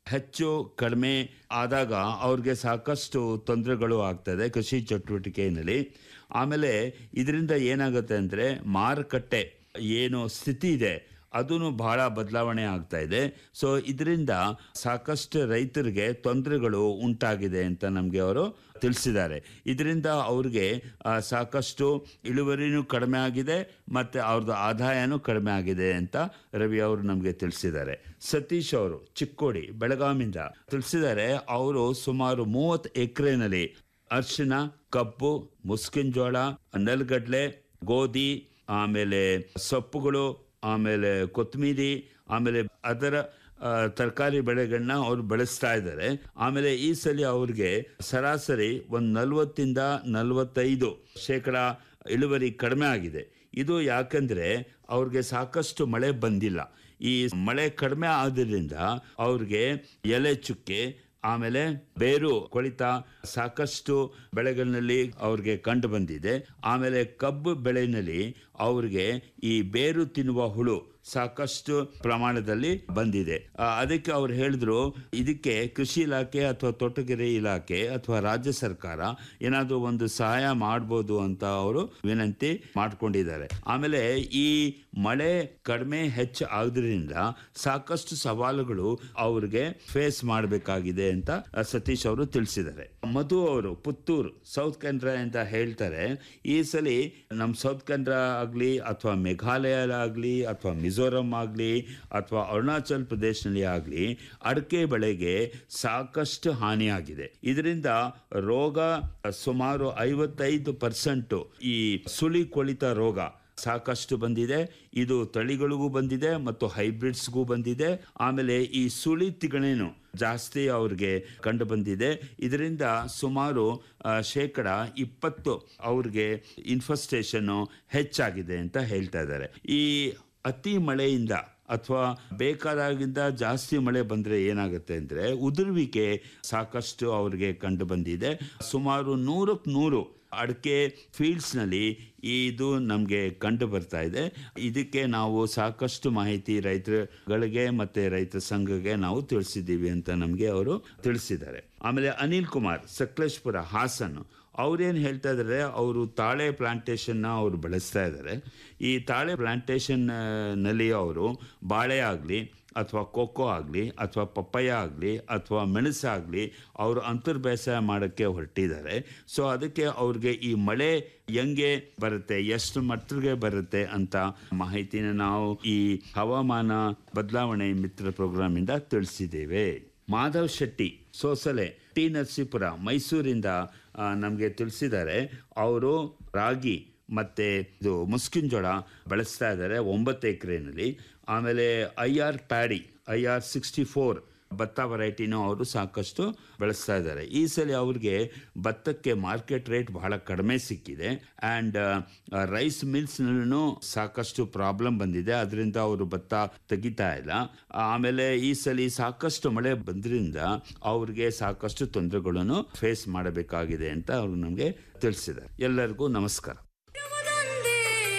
ಹೆಚ್ಚು ಕಡಿಮೆ ಆದಾಗ ಅವ್ರಿಗೆ ಸಾಕಷ್ಟು ತೊಂದರೆಗಳು ಆಗ್ತದೆ ಕೃಷಿ ಚಟುವಟಿಕೆಯಲ್ಲಿ ಆಮೇಲೆ ಇದರಿಂದ ಏನಾಗುತ್ತೆ ಅಂದರೆ ಮಾರುಕಟ್ಟೆ ಏನು ಸ್ಥಿತಿ ಇದೆ ಅದೂ ಬಹಳ ಬದಲಾವಣೆ ಆಗ್ತಾ ಇದೆ ಸೊ ಇದರಿಂದ ಸಾಕಷ್ಟು ರೈತರಿಗೆ ತೊಂದರೆಗಳು ಉಂಟಾಗಿದೆ ಅಂತ ನಮಗೆ ಅವರು ತಿಳಿಸಿದ್ದಾರೆ ಇದರಿಂದ ಅವ್ರಿಗೆ ಆ, ಸಾಕಷ್ಟು ಇಳುವರಿನೂ ಕಡಿಮೆ ಆಗಿದೆ ಮತ್ತು ಅವ್ರದ್ದು ಆದಾಯನೂ ಕಡಿಮೆ ಆಗಿದೆ ಅಂತ ರವಿ ಅವರು ನಮಗೆ ತಿಳಿಸಿದ್ದಾರೆ ಸತೀಶ್ ಅವರು ಚಿಕ್ಕೋಡಿ ಬೆಳಗಾವಿಂದ ತಿಳಿಸಿದ್ದಾರೆ ಅವರು ಸುಮಾರು ಮೂವತ್ತು ಎಕರೆನಲ್ಲಿ ಅರಿಶಿನ ಕಬ್ಬು ಮುಸ್ಕಿನ ಜೋಳ ನೆಲಗಡಲೆ ಗೋಧಿ ಆಮೇಲೆ ಸೊಪ್ಪುಗಳು ಆಮೇಲೆ ಕೊತ್ತಂಬರಿ ಆಮೇಲೆ ಅದರ ತರಕಾರಿ ಬೆಳೆಗಳನ್ನ ಅವ್ರು ಬೆಳೆಸ್ತಾ ಇದ್ದಾರೆ ಆಮೇಲೆ ಈ ಸಲ ಅವ್ರಿಗೆ ಸರಾಸರಿ ಒಂದು ನಲವತ್ತಿಂದ ನಲವತ್ತೈದು ಶೇಕಡ ಇಳುವರಿ ಕಡಿಮೆ ಆಗಿದೆ ಇದು ಯಾಕಂದ್ರೆ ಅವ್ರಿಗೆ ಸಾಕಷ್ಟು ಮಳೆ ಬಂದಿಲ್ಲ ಈ ಮಳೆ ಕಡಿಮೆ ಆದ್ರಿಂದ ಅವ್ರಿಗೆ ಎಲೆ ಚುಕ್ಕೆ ಆಮೇಲೆ ಬೇರು ಕೊಳಿತ ಸಾಕಷ್ಟು ಬೆಳೆಗಳಲ್ಲಿ ಅವ್ರಿಗೆ ಕಂಡು ಬಂದಿದೆ ಆಮೇಲೆ ಕಬ್ಬು ಬೆಳೆಯಲ್ಲಿ ಅವ್ರಿಗೆ ಈ ಬೇರು ತಿನ್ನುವ ಹುಳು ಸಾಕಷ್ಟು ಪ್ರಮಾಣದಲ್ಲಿ ಬಂದಿದೆ ಆ, ಅದಕ್ಕೆ ಅವ್ರು ಹೇಳಿದ್ರು ಇದಕ್ಕೆ ಕೃಷಿ ಇಲಾಖೆ ಅಥವಾ ತೋಟಗಾರಿ ಇಲಾಖೆ ಅಥವಾ ರಾಜ್ಯ ಸರ್ಕಾರ ಏನಾದರೂ ಒಂದು ಸಹಾಯ ಮಾಡ್ಬೋದು ಅಂತ ಅವರು ವಿನಂತಿ ಮಾಡ್ಕೊಂಡಿದ್ದಾರೆ ಆಮೇಲೆ ಈ ಮಳೆ ಕಡಿಮೆ ಹೆಚ್ಚು ಆದ್ರಿಂದ ಸಾಕಷ್ಟು ಸವಾಲುಗಳು ಅವ್ರಿಗೆ ಫೇಸ್ ಮಾಡಬೇಕಾಗಿದೆ ಅಂತ ಆ, ಸತೀಶ್ ಅವರು ತಿಳಿಸಿದ್ದಾರೆ ಮಧು ಅವರು ಪುತ್ತೂರು ಸೌತ್ ಕೆನರಾ ಅಂತ ಹೇಳ್ತಾರೆ ಈ ಸಲ ನಮ್ಮ ಸೌತ್ ಕೆನರಾ ಆಗಲಿ ಅಥವಾ ಮೇಘಾಲಯ ಆಗಲಿ ಅಥವಾ ಮಿಜೋರಂ ಆಗಲಿ ಅಥವಾ ಅರುಣಾಚಲ್ ಪ್ರದೇಶನಲ್ಲಿ ಆಗಲಿ ಅಡಿಕೆ ಬೆಳೆಗೆ ಸಾಕಷ್ಟು ಹಾನಿಯಾಗಿದೆ ಇದರಿಂದ ರೋಗ ಸುಮಾರು ಐವತ್ತೈದು ಪರ್ಸೆಂಟು ಈ ಸುಳಿ ಕೊಳಿತ ರೋಗ ಸಾಕಷ್ಟು ಬಂದಿದೆ ಇದು ತಳಿಗಳಿಗೂ ಬಂದಿದೆ ಮತ್ತು ಹೈಬ್ರಿಡ್ಸ್ಗೂ ಬಂದಿದೆ ಆಮೇಲೆ ಈ ಸುಳಿ ತಿಗಣೆನು ಜಾಸ್ತಿ ಅವ್ರಿಗೆ ಕಂಡು ಬಂದಿದೆ ಇದರಿಂದ ಸುಮಾರು ಆ, ಶೇಕಡ ಇಪ್ಪತ್ತು ಅವ್ರಿಗೆ ಇನ್ಫೆಸ್ಟೇಷನ್ನು ಹೆಚ್ಚಾಗಿದೆ ಅಂತ ಹೇಳ್ತಾ ಇದ್ದಾರೆ ಈ ಅತಿ ಮಳೆಯಿಂದ ಅಥವಾ ಬೇಕಾದಾಗಿಂದ ಜಾಸ್ತಿ ಮಳೆ ಬಂದರೆ ಏನಾಗುತ್ತೆ ಅಂದರೆ ಉದುರುವಿಕೆ ಸಾಕಷ್ಟು ಅವ್ರಿಗೆ ಕಂಡು ಬಂದಿದೆ ಸುಮಾರು ನೂರಕ್ಕೆ ನೂರು ಅಡಿಕೆ ಫೀಲ್ಡ್ಸ್ನಲ್ಲಿ ಇದು ನಮಗೆ ಕಂಡು ಬರ್ತಾ ಇದೆ ಇದಕ್ಕೆ ನಾವು ಸಾಕಷ್ಟು ಮಾಹಿತಿ ರೈತರುಗಳಿಗೆ ಮತ್ತು ರೈತ ಸಂಘಕ್ಕೆ ನಾವು ತಿಳಿಸಿದ್ದೀವಿ ಅಂತ ನಮಗೆ ಅವರು ತಿಳಿಸಿದ್ದಾರೆ ಆಮೇಲೆ ಅನಿಲ್ ಕುಮಾರ್ ಸಕಲೇಶ್ಪುರ ಹಾಸನ್ ಅವ್ರೇನು ಹೇಳ್ತಾ ಇದ್ದಾರೆ ಅವರು ತಾಳೆ ಪ್ಲಾಂಟೇಶನ್ನ ಅವರು ಬೆಳೆಸ್ತಾ ಇದ್ದಾರೆ ಈ ತಾಳೆ ಪ್ಲಾಂಟೇಶನ್ ನಲ್ಲಿ ಅವರು ಬಾಳೆ ಆಗಲಿ ಅಥವಾ ಕೊಕ್ಕೋ ಆಗಲಿ ಅಥವಾ ಪಪ್ಪಯ್ಯ ಆಗಲಿ ಅಥವಾ ಮೆಣಸಾಗಲಿ ಅವರು ಅಂತರ್ ಬೇಸಾಯ ಮಾಡೋಕ್ಕೆ ಹೊರಟಿದ್ದಾರೆ ಸೊ ಅದಕ್ಕೆ ಅವ್ರಿಗೆ ಈ ಮಳೆ ಹೆಂಗೆ ಬರುತ್ತೆ ಎಷ್ಟು ಮಟ್ಟಿಗೆ ಬರುತ್ತೆ ಅಂತ ಮಾಹಿತಿನ ನಾವು ಈ ಹವಾಮಾನ ಬದಲಾವಣೆ ಮಿತ್ರ ಪ್ರೋಗ್ರಾಮಿಂದ ತಿಳಿಸಿದ್ದೇವೆ ಮಾಧವ್ ಶೆಟ್ಟಿ ಸೋಸಲೆ ಟಿ ನರಸೀಪುರ ಮೈಸೂರಿಂದ ನಮಗೆ ತಿಳಿಸಿದ್ದಾರೆ ಅವರು ರಾಗಿ ಮತ್ತು ಇದು ಮುಸ್ಕಿನ್ ಜೋಳ ಬೆಳೆಸ್ತಾ ಇದ್ದಾರೆ ಒಂಬತ್ತು ಎಕರೆನಲ್ಲಿ ಆಮೇಲೆ I R paddy I R sixty four ಭತ್ತ ವೆರೈಟಿನೂ ಅವರು ಸಾಕಷ್ಟು ಬೆಳೆಸ್ತಾ ಇದ್ದಾರೆ ಈ ಸಲ ಅವ್ರಿಗೆ ಭತ್ತಕ್ಕೆ ಮಾರ್ಕೆಟ್ ರೇಟ್ ಬಹಳ ಕಡಿಮೆ ಸಿಕ್ಕಿದೆ ಆ್ಯಂಡ್ ರೈಸ್ ಮಿಲ್ಸ್ನಲ್ಲೂ ಸಾಕಷ್ಟು ಪ್ರಾಬ್ಲಮ್ ಬಂದಿದೆ ಅದರಿಂದ ಅವರು ಭತ್ತ ತೆಗಿತಾ ಇಲ್ಲ ಆಮೇಲೆ ಈ ಸಲ ಸಾಕಷ್ಟು ಮಳೆ ಬಂದ್ರಿಂದ ಅವ್ರಿಗೆ ಸಾಕಷ್ಟು ತೊಂದರೆಗಳನ್ನು ಫೇಸ್ ಮಾಡಬೇಕಾಗಿದೆ ಅಂತ ಅವರು ನಮಗೆ ತಿಳಿಸಿದ್ದಾರೆ ಎಲ್ಲರಿಗೂ ನಮಸ್ಕಾರ ಇರುವುದೊಂದೇ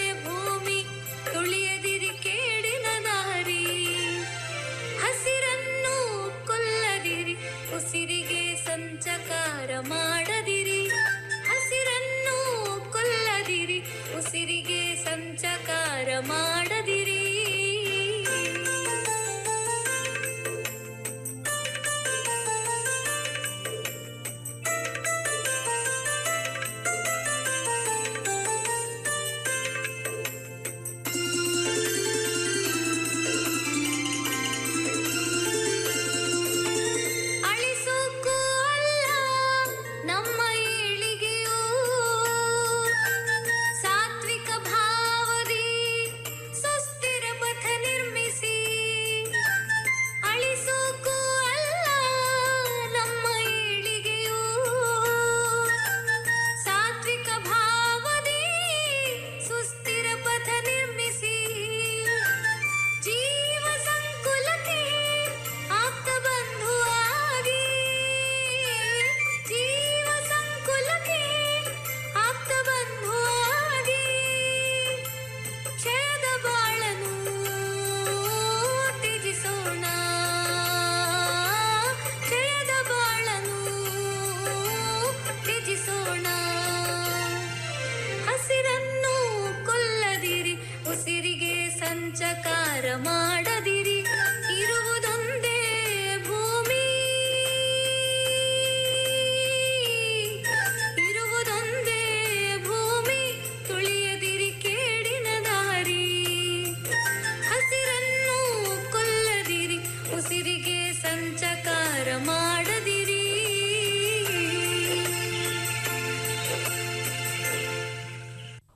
ಭೂಮಿ ತುಳಿಯದಿರಿ ಕೇಡಿನ ದಾರಿ ಹಸಿರನ್ನು ಕೊಲ್ಲದಿರಿ ಉಸಿರಿಗೆ ಸಂಚಕಾರ ಮಾಡದಿರಿ ಹಸಿರನ್ನು ಕೊಲ್ಲದಿರಿ ಉಸಿರಿಗೆ ಸಂಚಕಾರ ಮಾಡದಿರಿ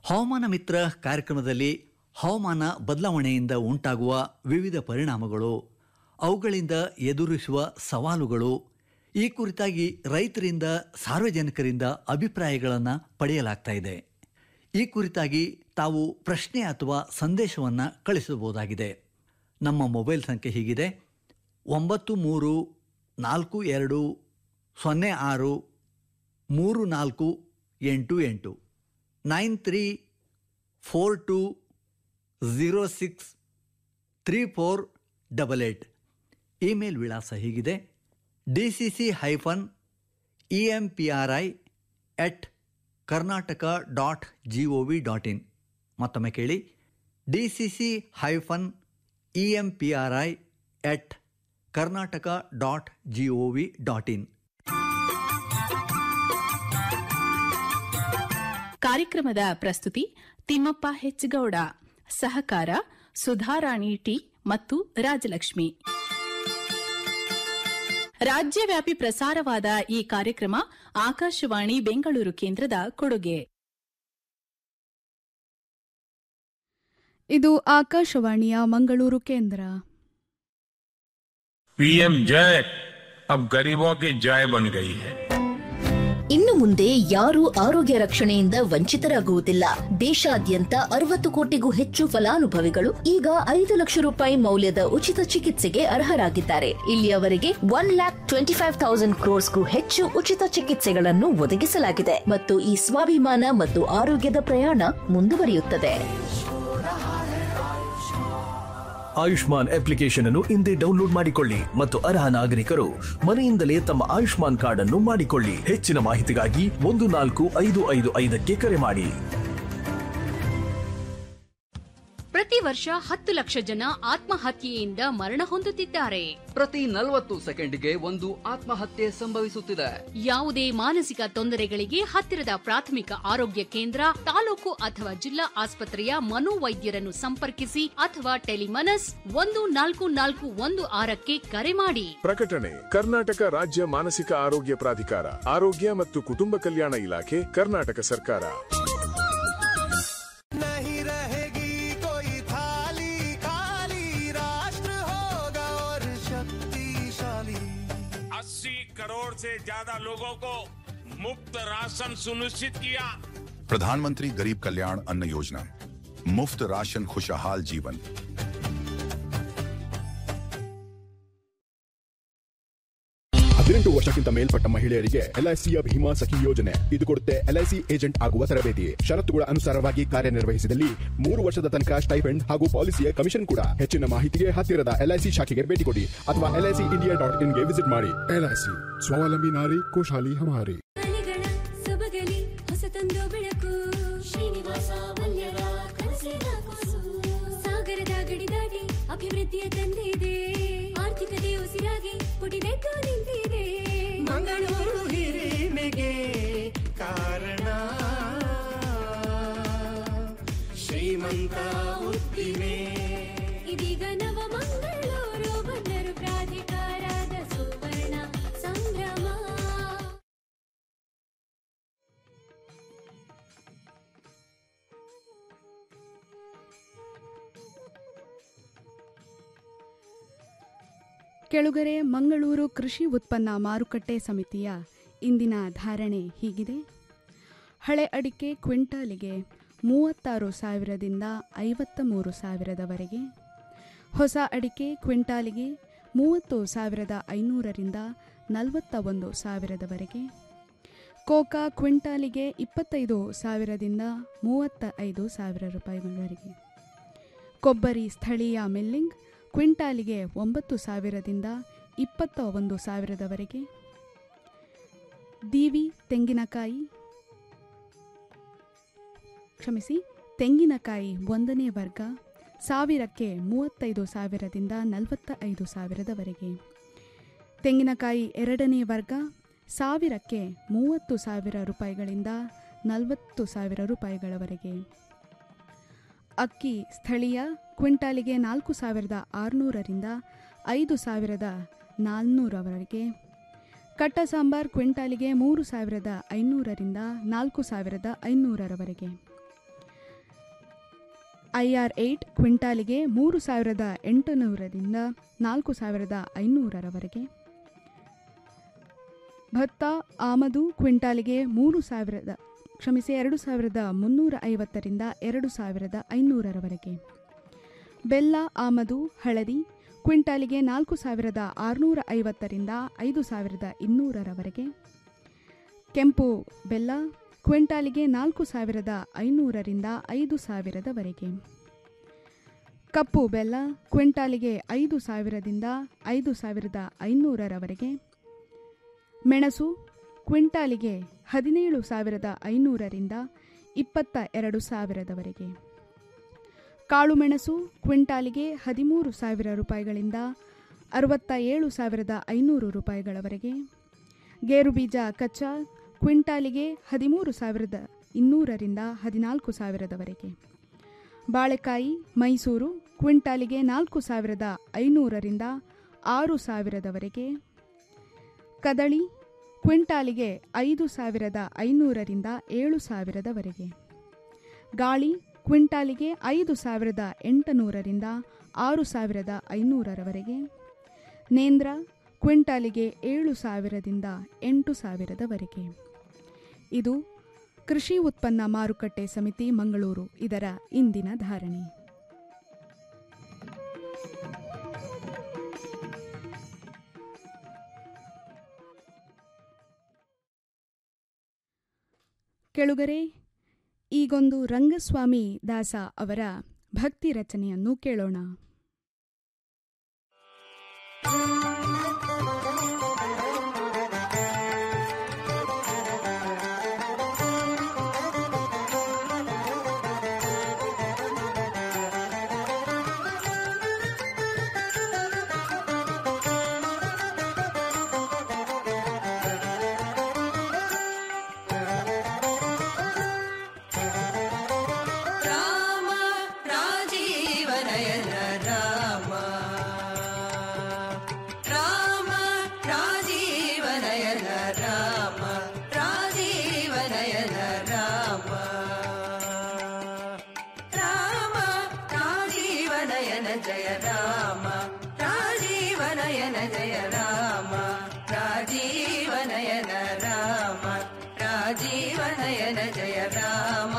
ಹವಾಮಾನ ಮಿತ್ರ ಕಾರ್ಯಕ್ರಮದಲ್ಲಿ ಹವಾಮಾನ ಬದಲಾವಣೆಯಿಂದ ಉಂಟಾಗುವ ವಿವಿಧ ಪರಿಣಾಮಗಳು ಅವುಗಳಿಂದ ಎದುರಿಸುವ ಸವಾಲುಗಳು ಈ ಕುರಿತಾಗಿ ರೈತರಿಂದ ಸಾರ್ವಜನಿಕರಿಂದ ಅಭಿಪ್ರಾಯಗಳನ್ನು ಪಡೆಯಲಾಗ್ತಾ ಇದೆ ಈ ಕುರಿತಾಗಿ ತಾವು ಪ್ರಶ್ನೆ ಅಥವಾ ಸಂದೇಶವನ್ನು ಕಳಿಸಬಹುದಾಗಿದೆ ನಮ್ಮ ಮೊಬೈಲ್ ಸಂಖ್ಯೆ ಹೀಗಿದೆ ಒಂಬತ್ತು ಮೂರು ನಾಲ್ಕು ಎರಡು ಸೊನ್ನೆ ಆರು ಮೂರು ನಾಲ್ಕು ಎಂಟು ಎಂಟು nine three four two zero six three four double eight email ವಿಳಾಸ ಹೀಗಿದೆ D C C hyphen E M P R I at Karnataka dot G O V dot in ಮತ್ತೊಮ್ಮೆ ಕೇಳಿ D C C hyphen E M P R I at Karnataka dot G O V dot in ಕಾರ್ಯಕ್ರಮದ ಪ್ರಸ್ತುತಿ ತಿಮ್ಮಪ್ಪ ಹೆಚ್ಗೌಡ ಸಹಕಾರ ಸುಧಾರಾಣಿ ಟಿ ಮತ್ತು ರಾಜಲಕ್ಷ್ಮಿ ರಾಜ್ಯವ್ಯಾಪಿ ಪ್ರಸಾರವಾದ ಈ ಕಾರ್ಯಕ್ರಮ ಆಕಾಶವಾಣಿ ಬೆಂಗಳೂರು ಕೇಂದ್ರದ ಕೊಡುಗೆ ಇದು ಆಕಾಶವಾಣಿಯ ಮಂಗಳೂರು ಕೇಂದ್ರ पीएम जय अब गरीबों की जय बन गई है ಇನ್ನು ಮುಂದೆ ಯಾರೂ ಆರೋಗ್ಯ ರಕ್ಷಣೆಯಿಂದ ವಂಚಿತರಾಗುವುದಿಲ್ಲ ದೇಶಾದ್ಯಂತ ಅರವತ್ತು ಕೋಟಿಗೂ ಹೆಚ್ಚು ಫಲಾನುಭವಿಗಳು ಈಗ ಐದು ಲಕ್ಷ ರೂಪಾಯಿ ಮೌಲ್ಯದ ಉಚಿತ ಚಿಕಿತ್ಸೆಗೆ ಅರ್ಹರಾಗಿದ್ದಾರೆ ಇಲ್ಲಿಯವರೆಗೆ one lakh twenty five thousand ಕ್ರೋರ್ಸ್ಗೂ ಹೆಚ್ಚು ಉಚಿತ ಚಿಕಿತ್ಸೆಗಳನ್ನು ಒದಗಿಸಲಾಗಿದೆ ಮತ್ತು ಈ ಸ್ವಾಭಿಮಾನ ಮತ್ತು ಆರೋಗ್ಯದ ಪ್ರಯಾಣ ಮುಂದುವರಿಯುತ್ತದೆ ಆಯುಷ್ಮಾನ್ ಅಪ್ಲಿಕೇಶನ್ ಅನ್ನು ಹಿಂದೆ ಡೌನ್ಲೋಡ್ ಮಾಡಿಕೊಳ್ಳಿ ಮತ್ತು ಅರ್ಹ ನಾಗರಿಕರು ಮನೆಯಿಂದಲೇ ತಮ್ಮ ಆಯುಷ್ಮಾನ್ ಕಾರ್ಡ್ ಅನ್ನು ಮಾಡಿಕೊಳ್ಳಿ ಹೆಚ್ಚಿನ ಮಾಹಿತಿಗಾಗಿ ಒಂದು ನಾಲ್ಕು ಐದು ಐದು ಐದಕ್ಕೆ ಕರೆ ಮಾಡಿ ಪ್ರತಿ ವರ್ಷ ಹತ್ತು ಲಕ್ಷ ಜನ ಆತ್ಮಹತ್ಯೆಯಿಂದ ಮರಣ ಹೊಂದುತ್ತಿದ್ದಾರೆ ಪ್ರತಿ ನಲವತ್ತು ಸೆಕೆಂಡ್ಗೆ ಒಂದು ಆತ್ಮಹತ್ಯೆ ಸಂಭವಿಸುತ್ತಿದೆ ಯಾವುದೇ ಮಾನಸಿಕ ತೊಂದರೆಗಳಿಗೆ ಹತ್ತಿರದ ಪ್ರಾಥಮಿಕ ಆರೋಗ್ಯ ಕೇಂದ್ರ ತಾಲೂಕು ಅಥವಾ ಜಿಲ್ಲಾ ಆಸ್ಪತ್ರೆಯ ಮನೋವೈದ್ಯರನ್ನು ಸಂಪರ್ಕಿಸಿ ಅಥವಾ ಟೆಲಿಮನಸ್ ಒಂದು ನಾಲ್ಕು ನಾಲ್ಕು ಒಂದು ಆರಕ್ಕೆ ಕರೆ ಮಾಡಿ ಪ್ರಕಟಣೆ ಕರ್ನಾಟಕ ರಾಜ್ಯ ಮಾನಸಿಕ ಆರೋಗ್ಯ ಪ್ರಾಧಿಕಾರ ಆರೋಗ್ಯ ಮತ್ತು ಕುಟುಂಬ ಕಲ್ಯಾಣ ಇಲಾಖೆ ಕರ್ನಾಟಕ ಸರ್ಕಾರ नहीं रहेगी कोई थाली खाली राष्ट्र होगा और शक्तिशाली अस्सी करोड़ से ज्यादा लोगों को मुफ्त राशन सुनिश्चित किया प्रधानमंत्री गरीब कल्याण अन्न योजना मुफ्त राशन खुशहाल जीवन ಹದಿನೆಂಟು ವರ್ಷಕ್ಕಿಂತ ಮೇಲ್ಪಟ್ಟ ಮಹಿಳೆಯರಿಗೆ ಎಲ್ಐಸಿಯ ಭೀಮಾ ಸಖಿ ಯೋಜನೆ ಇದು ಕೊಡುತ್ತೆ ಎಲ್ಐಸಿ ಏಜೆಂಟ್ ಆಗುವ ತರಬೇತಿ ಷರತ್ತುಗಳ ಅನುಸಾರವಾಗಿ ಕಾರ್ಯನಿರ್ವಹಿಸಿದಲ್ಲಿ ಮೂರು ವರ್ಷದ ತನಕ ಸ್ಟೈಪೆಂಡ್ ಹಾಗೂ ಪಾಲಿಸಿಯ ಕಮಿಷನ್ ಕೂಡ ಹೆಚ್ಚಿನ ಮಾಹಿತಿಗೆ ಹತ್ತಿರದ ಎಲ್ಐಸಿ ಶಾಖೆಗೆ ಭೇಟಿ ಕೊಡಿ ಅಥವಾ ಎಲ್ಐಸಿ ಇಂಡಿಯಾ ಡಾಟ್ ಇನ್ಗೆ ವಿಸಿಟ್ ಮಾಡಿ ಎಲ್ಐಸಿ ಸ್ವಾವಲಂಬಿ ನಾರಿ ಖುಷಾಲಿ ಹಮಾರಿ ಅಲೆಗಳ ಸೊಬಗಲಿ ಹೊಸತೊಂದು ಬೆಳಕು ಶ್ರೀನಿವಾಸ ಮಲ್ಯರ ಕನಸಿನ ಕೂಸು ಸಾಗರದ ಗಡಿ ದಾಟಿ ಅಭಿವೃದ್ಧಿಯ ತಂದಿದೆ ಆರ್ಥಿಕತೆ ಉಸಿರಾಗಿ ಪುಟಿದೆದ್ದು ನಿಂತಿದೆ ಮಂಗಳೂರು ಹಿರಿಮೆಗೆ ಕಾರಣ ಶ್ರೀಮಂತ ಉದ್ದಿಮೆ ಇದೀಗ ನವ ಮಂಗಳೂರು ಬಂದರು ಪ್ರಾಧಿಕಾರದ ಸುವರ್ಣ ಸಂಭ್ರಮ ಕೆಳುಗರೆ ಮಂಗಳೂರು ಕೃಷಿ ಉತ್ಪನ್ನ ಮಾರುಕಟ್ಟೆ ಸಮಿತಿಯ ಇಂದಿನ ಧಾರಣೆ ಹೀಗಿದೆ ಹಳೆ ಅಡಿಕೆ ಕ್ವಿಂಟಾಲಿಗೆ ಮೂವತ್ತಾರು ಸಾವಿರದಿಂದ ಐವತ್ತ ಮೂರು ಸಾವಿರದವರೆಗೆ ಹೊಸ ಅಡಿಕೆ ಕ್ವಿಂಟಾಲಿಗೆ ಮೂವತ್ತು ಸಾವಿರದ ಐನೂರರಿಂದ ನಲವತ್ತ ಒಂದು ಸಾವಿರದವರೆಗೆ ಕೋಕಾ ಕ್ವಿಂಟಾಲಿಗೆ ಇಪ್ಪತ್ತೈದು ಸಾವಿರದಿಂದ ಮೂವತ್ತ ಐದು ಸಾವಿರ ರೂಪಾಯಿಗಳವರೆಗೆ ಕೊಬ್ಬರಿ ಸ್ಥಳೀಯ ಮಿಲ್ಲಿಂಗ್ ಕ್ವಿಂಟಾಲಿಗೆ ಒಂಬತ್ತು ಸಾವಿರದಿಂದ ಇಪ್ಪತ್ತ ಒಂದು ಸಾವಿರದವರೆಗೆ ದೀವಿ ತೆಂಗಿನಕಾಯಿ ಕ್ಷಮಿಸಿ ತೆಂಗಿನಕಾಯಿ ಒಂದನೇ ವರ್ಗ ಸಾವಿರಕ್ಕೆ ಮೂವತ್ತೈದು ಸಾವಿರದಿಂದ ನಲವತ್ತ ಐದು ಸಾವಿರದವರೆಗೆ ತೆಂಗಿನಕಾಯಿ ಎರಡನೇ ವರ್ಗ ಸಾವಿರಕ್ಕೆ ಮೂವತ್ತು ಸಾವಿರ ರೂಪಾಯಿಗಳಿಂದ ನಲವತ್ತು ಸಾವಿರ ರೂಪಾಯಿಗಳವರೆಗೆ ಅಕ್ಕಿ ಸ್ಥಳೀಯ ಕ್ವಿಂಟಾಲಿಗೆ ನಾಲ್ಕು ಸಾವಿರದ ಆರುನೂರರಿಂದ ಐದು ಸಾವಿರದ ನಾಲ್ನೂರವರೆಗೆ ಕಟ್ಟ ಸಾಂಬಾರ್ ಕ್ವಿಂಟಾಲಿಗೆ ಮೂರು ಸಾವಿರದ ಐನೂರರಿಂದ ನಾಲ್ಕು ಸಾವಿರದ ಐನೂರರವರೆಗೆ ಐಆರ್ ಏಟ್ ಕ್ವಿಂಟಾಲಿಗೆ ಮೂರು ಸಾವಿರದ ಎಂಟುನೂರರಿಂದ ನಾಲ್ಕು ಸಾವಿರದ ಐನೂರರವರೆಗೆ ಭತ್ತ ಆಮದು ಕ್ವಿಂಟಾಲಿಗೆ ಮೂರು ಸಾವಿರದ ಕ್ಷಮಿಸಿ ಎರಡು ಸಾವಿರದ ಮುನ್ನೂರ ಐವತ್ತರಿಂದ ಎರಡು ಸಾವಿರದ ಐನೂರರವರೆಗೆ ಬೆಲ್ಲ ಆಮದು ಹಳದಿ ಕ್ವಿಂಟಾಲಿಗೆ ನಾಲ್ಕು ಸಾವಿರದ ಆರುನೂರ ಐವತ್ತರಿಂದ ಐದು ಸಾವಿರದ ಇನ್ನೂರರವರೆಗೆ ಕೆಂಪು ಬೆಲ್ಲ ಕ್ವಿಂಟಾಲಿಗೆ ನಾಲ್ಕು ಸಾವಿರದ ಐನೂರರಿಂದ ಐದು ಸಾವಿರದವರೆಗೆ ಕಪ್ಪು ಬೆಲ್ಲ ಕ್ವಿಂಟಾಲಿಗೆ ಐದು ಸಾವಿರದಿಂದ ಐದು ಸಾವಿರದ ಐನೂರರವರೆಗೆ ಮೆಣಸು ಕ್ವಿಂಟಾಲಿಗೆ ಹದಿನೇಳು ಸಾವಿರದ ಐನೂರರಿಂದ ಇಪ್ಪತ್ತ ಎರಡು ಸಾವಿರದವರೆಗೆ ಕಾಳುಮೆಣಸು ಕ್ವಿಂಟಾಲಿಗೆ ಹದಿಮೂರು ಸಾವಿರ ರೂಪಾಯಿಗಳಿಂದ ಅರವತ್ತ ಏಳು ಸಾವಿರದ ಐನೂರು ರೂಪಾಯಿಗಳವರೆಗೆ ಗೇರುಬೀಜ ಕಚ್ಚಾ ಕ್ವಿಂಟಾಲಿಗೆ ಹದಿಮೂರು ಸಾವಿರದ ಇನ್ನೂರರಿಂದ ಹದಿನಾಲ್ಕು ಸಾವಿರದವರೆಗೆ ಬಾಳೆಕಾಯಿ ಮೈಸೂರು ಕ್ವಿಂಟಾಲಿಗೆ ನಾಲ್ಕು ಸಾವಿರದ ಐನೂರರಿಂದ ಆರು ಸಾವಿರದವರೆಗೆ ಕದಳಿ ಕ್ವಿಂಟಾಲಿಗೆ ಐದು ಸಾವಿರದ ಐನೂರರಿಂದ ಏಳು ಸಾವಿರದವರೆಗೆ ಗಾಳಿ ಕ್ವಿಂಟಾಲಿಗೆ ಐದು ಸಾವಿರದ ಎಂಟುನೂರರಿಂದ ಆರು ಸಾವಿರದ ಐನೂರರವರೆಗೆ ನೇಂದ್ರ ಕ್ವಿಂಟಾಲಿಗೆ ಏಳು ಸಾವಿರದಿಂದ ಎಂಟು ಸಾವಿರದವರೆಗೆ ಇದು ಕೃಷಿ ಉತ್ಪನ್ನ ಮಾರುಕಟ್ಟೆ ಸಮಿತಿ ಮಂಗಳೂರು ಇದರ ಇಂದಿನ ಧಾರಣೆ ಕೆಳುಗರೆ ಈಗೊಂದು ರಂಗಸ್ವಾಮಿ ದಾಸ ಅವರ ಭಕ್ತಿ ರಚನೆಯನ್ನು ಕೇಳೋಣ ರಾಮ ರಾಜೀವನಯನ ರಾಮ ರಾಮ ರಾಜೀವನಯನ ರಾಮ ರಾಜೀವನಯನ ರಾಮ ರಾಮ ರಾಜೀವನಯನ ಜಯ ರಾಮ ರಾಜೀವನಯನ ಜಯ ರಾಮ ರಾಜೀವನಯನ ರಾಮ ರಾಜೀವನಯನ ಜಯ ರಾಮ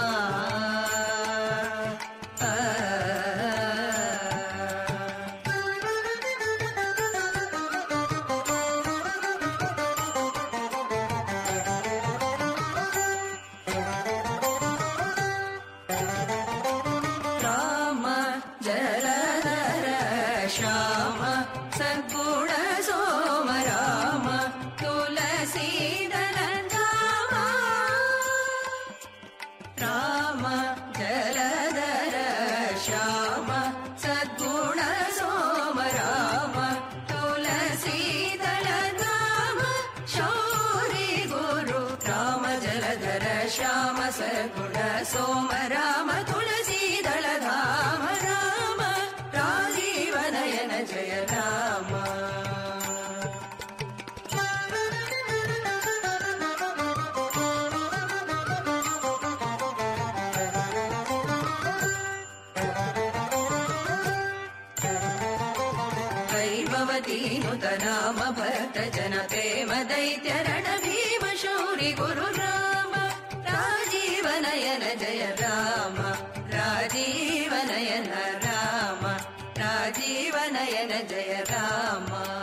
ರಾಮ ಜಲಧರ ಶ್ಯಾಮ ಸದ್ಗುಣ ಸೋಮ ರಾಮ ತುಳಸೀದಲ ಧಾಮ ರಾಮ ಜಲಧರ ಶ್ಯಾಮ ಸದ್ಗುಣ ಸೋಮ ರಾಮ ತುಳಸೀದಳ ಧಾಮ ಶೌರಿ ಗುರು ರಾಮ ಜಲಧರ ಶ್ಯಾಮ ಸದ್ಗುಣ ಸೋಮ ರಾಮ ತುಳಸೀದಳ ಧಾಮ ರಾಮ ರಾಜೀವನಯನ ಜಯ ರಾಮ वैभवतीनुत नाम भरत जन प्रेम दैत्य रण भीम शौरि गुरु राम राजीवनयन जय राम राजीवनयन राम राजीवनयन जय राम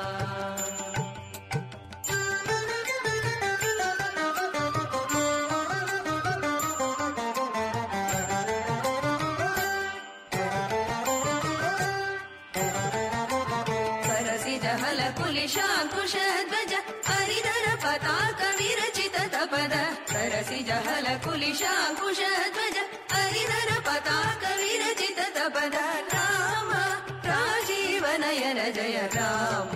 सरसिज हल कुलिशाङ्कुश ध्वज हरिधर पताक विरचित तपद सरसिज हल कुलिशाङ्कुश ध्वज हरिधर पताक विरचित तपद राम राजीवनयन जय राम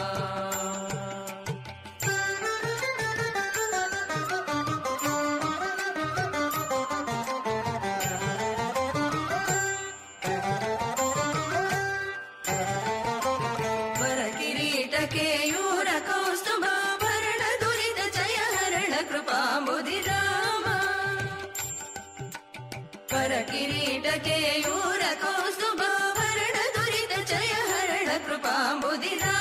वर किरीट केयूर कौस्तुभाभरण दुरित जय हरण कृपाम्बुधि राम ವರ ಕಿರೀಟಕ್ಕೆ ಯೂರ ಕೌಸ್ತುಭಾಭರಣ ದುರಿತ ಜಯ ಹರಣ ಕೃಪಾಂಬುದಿರ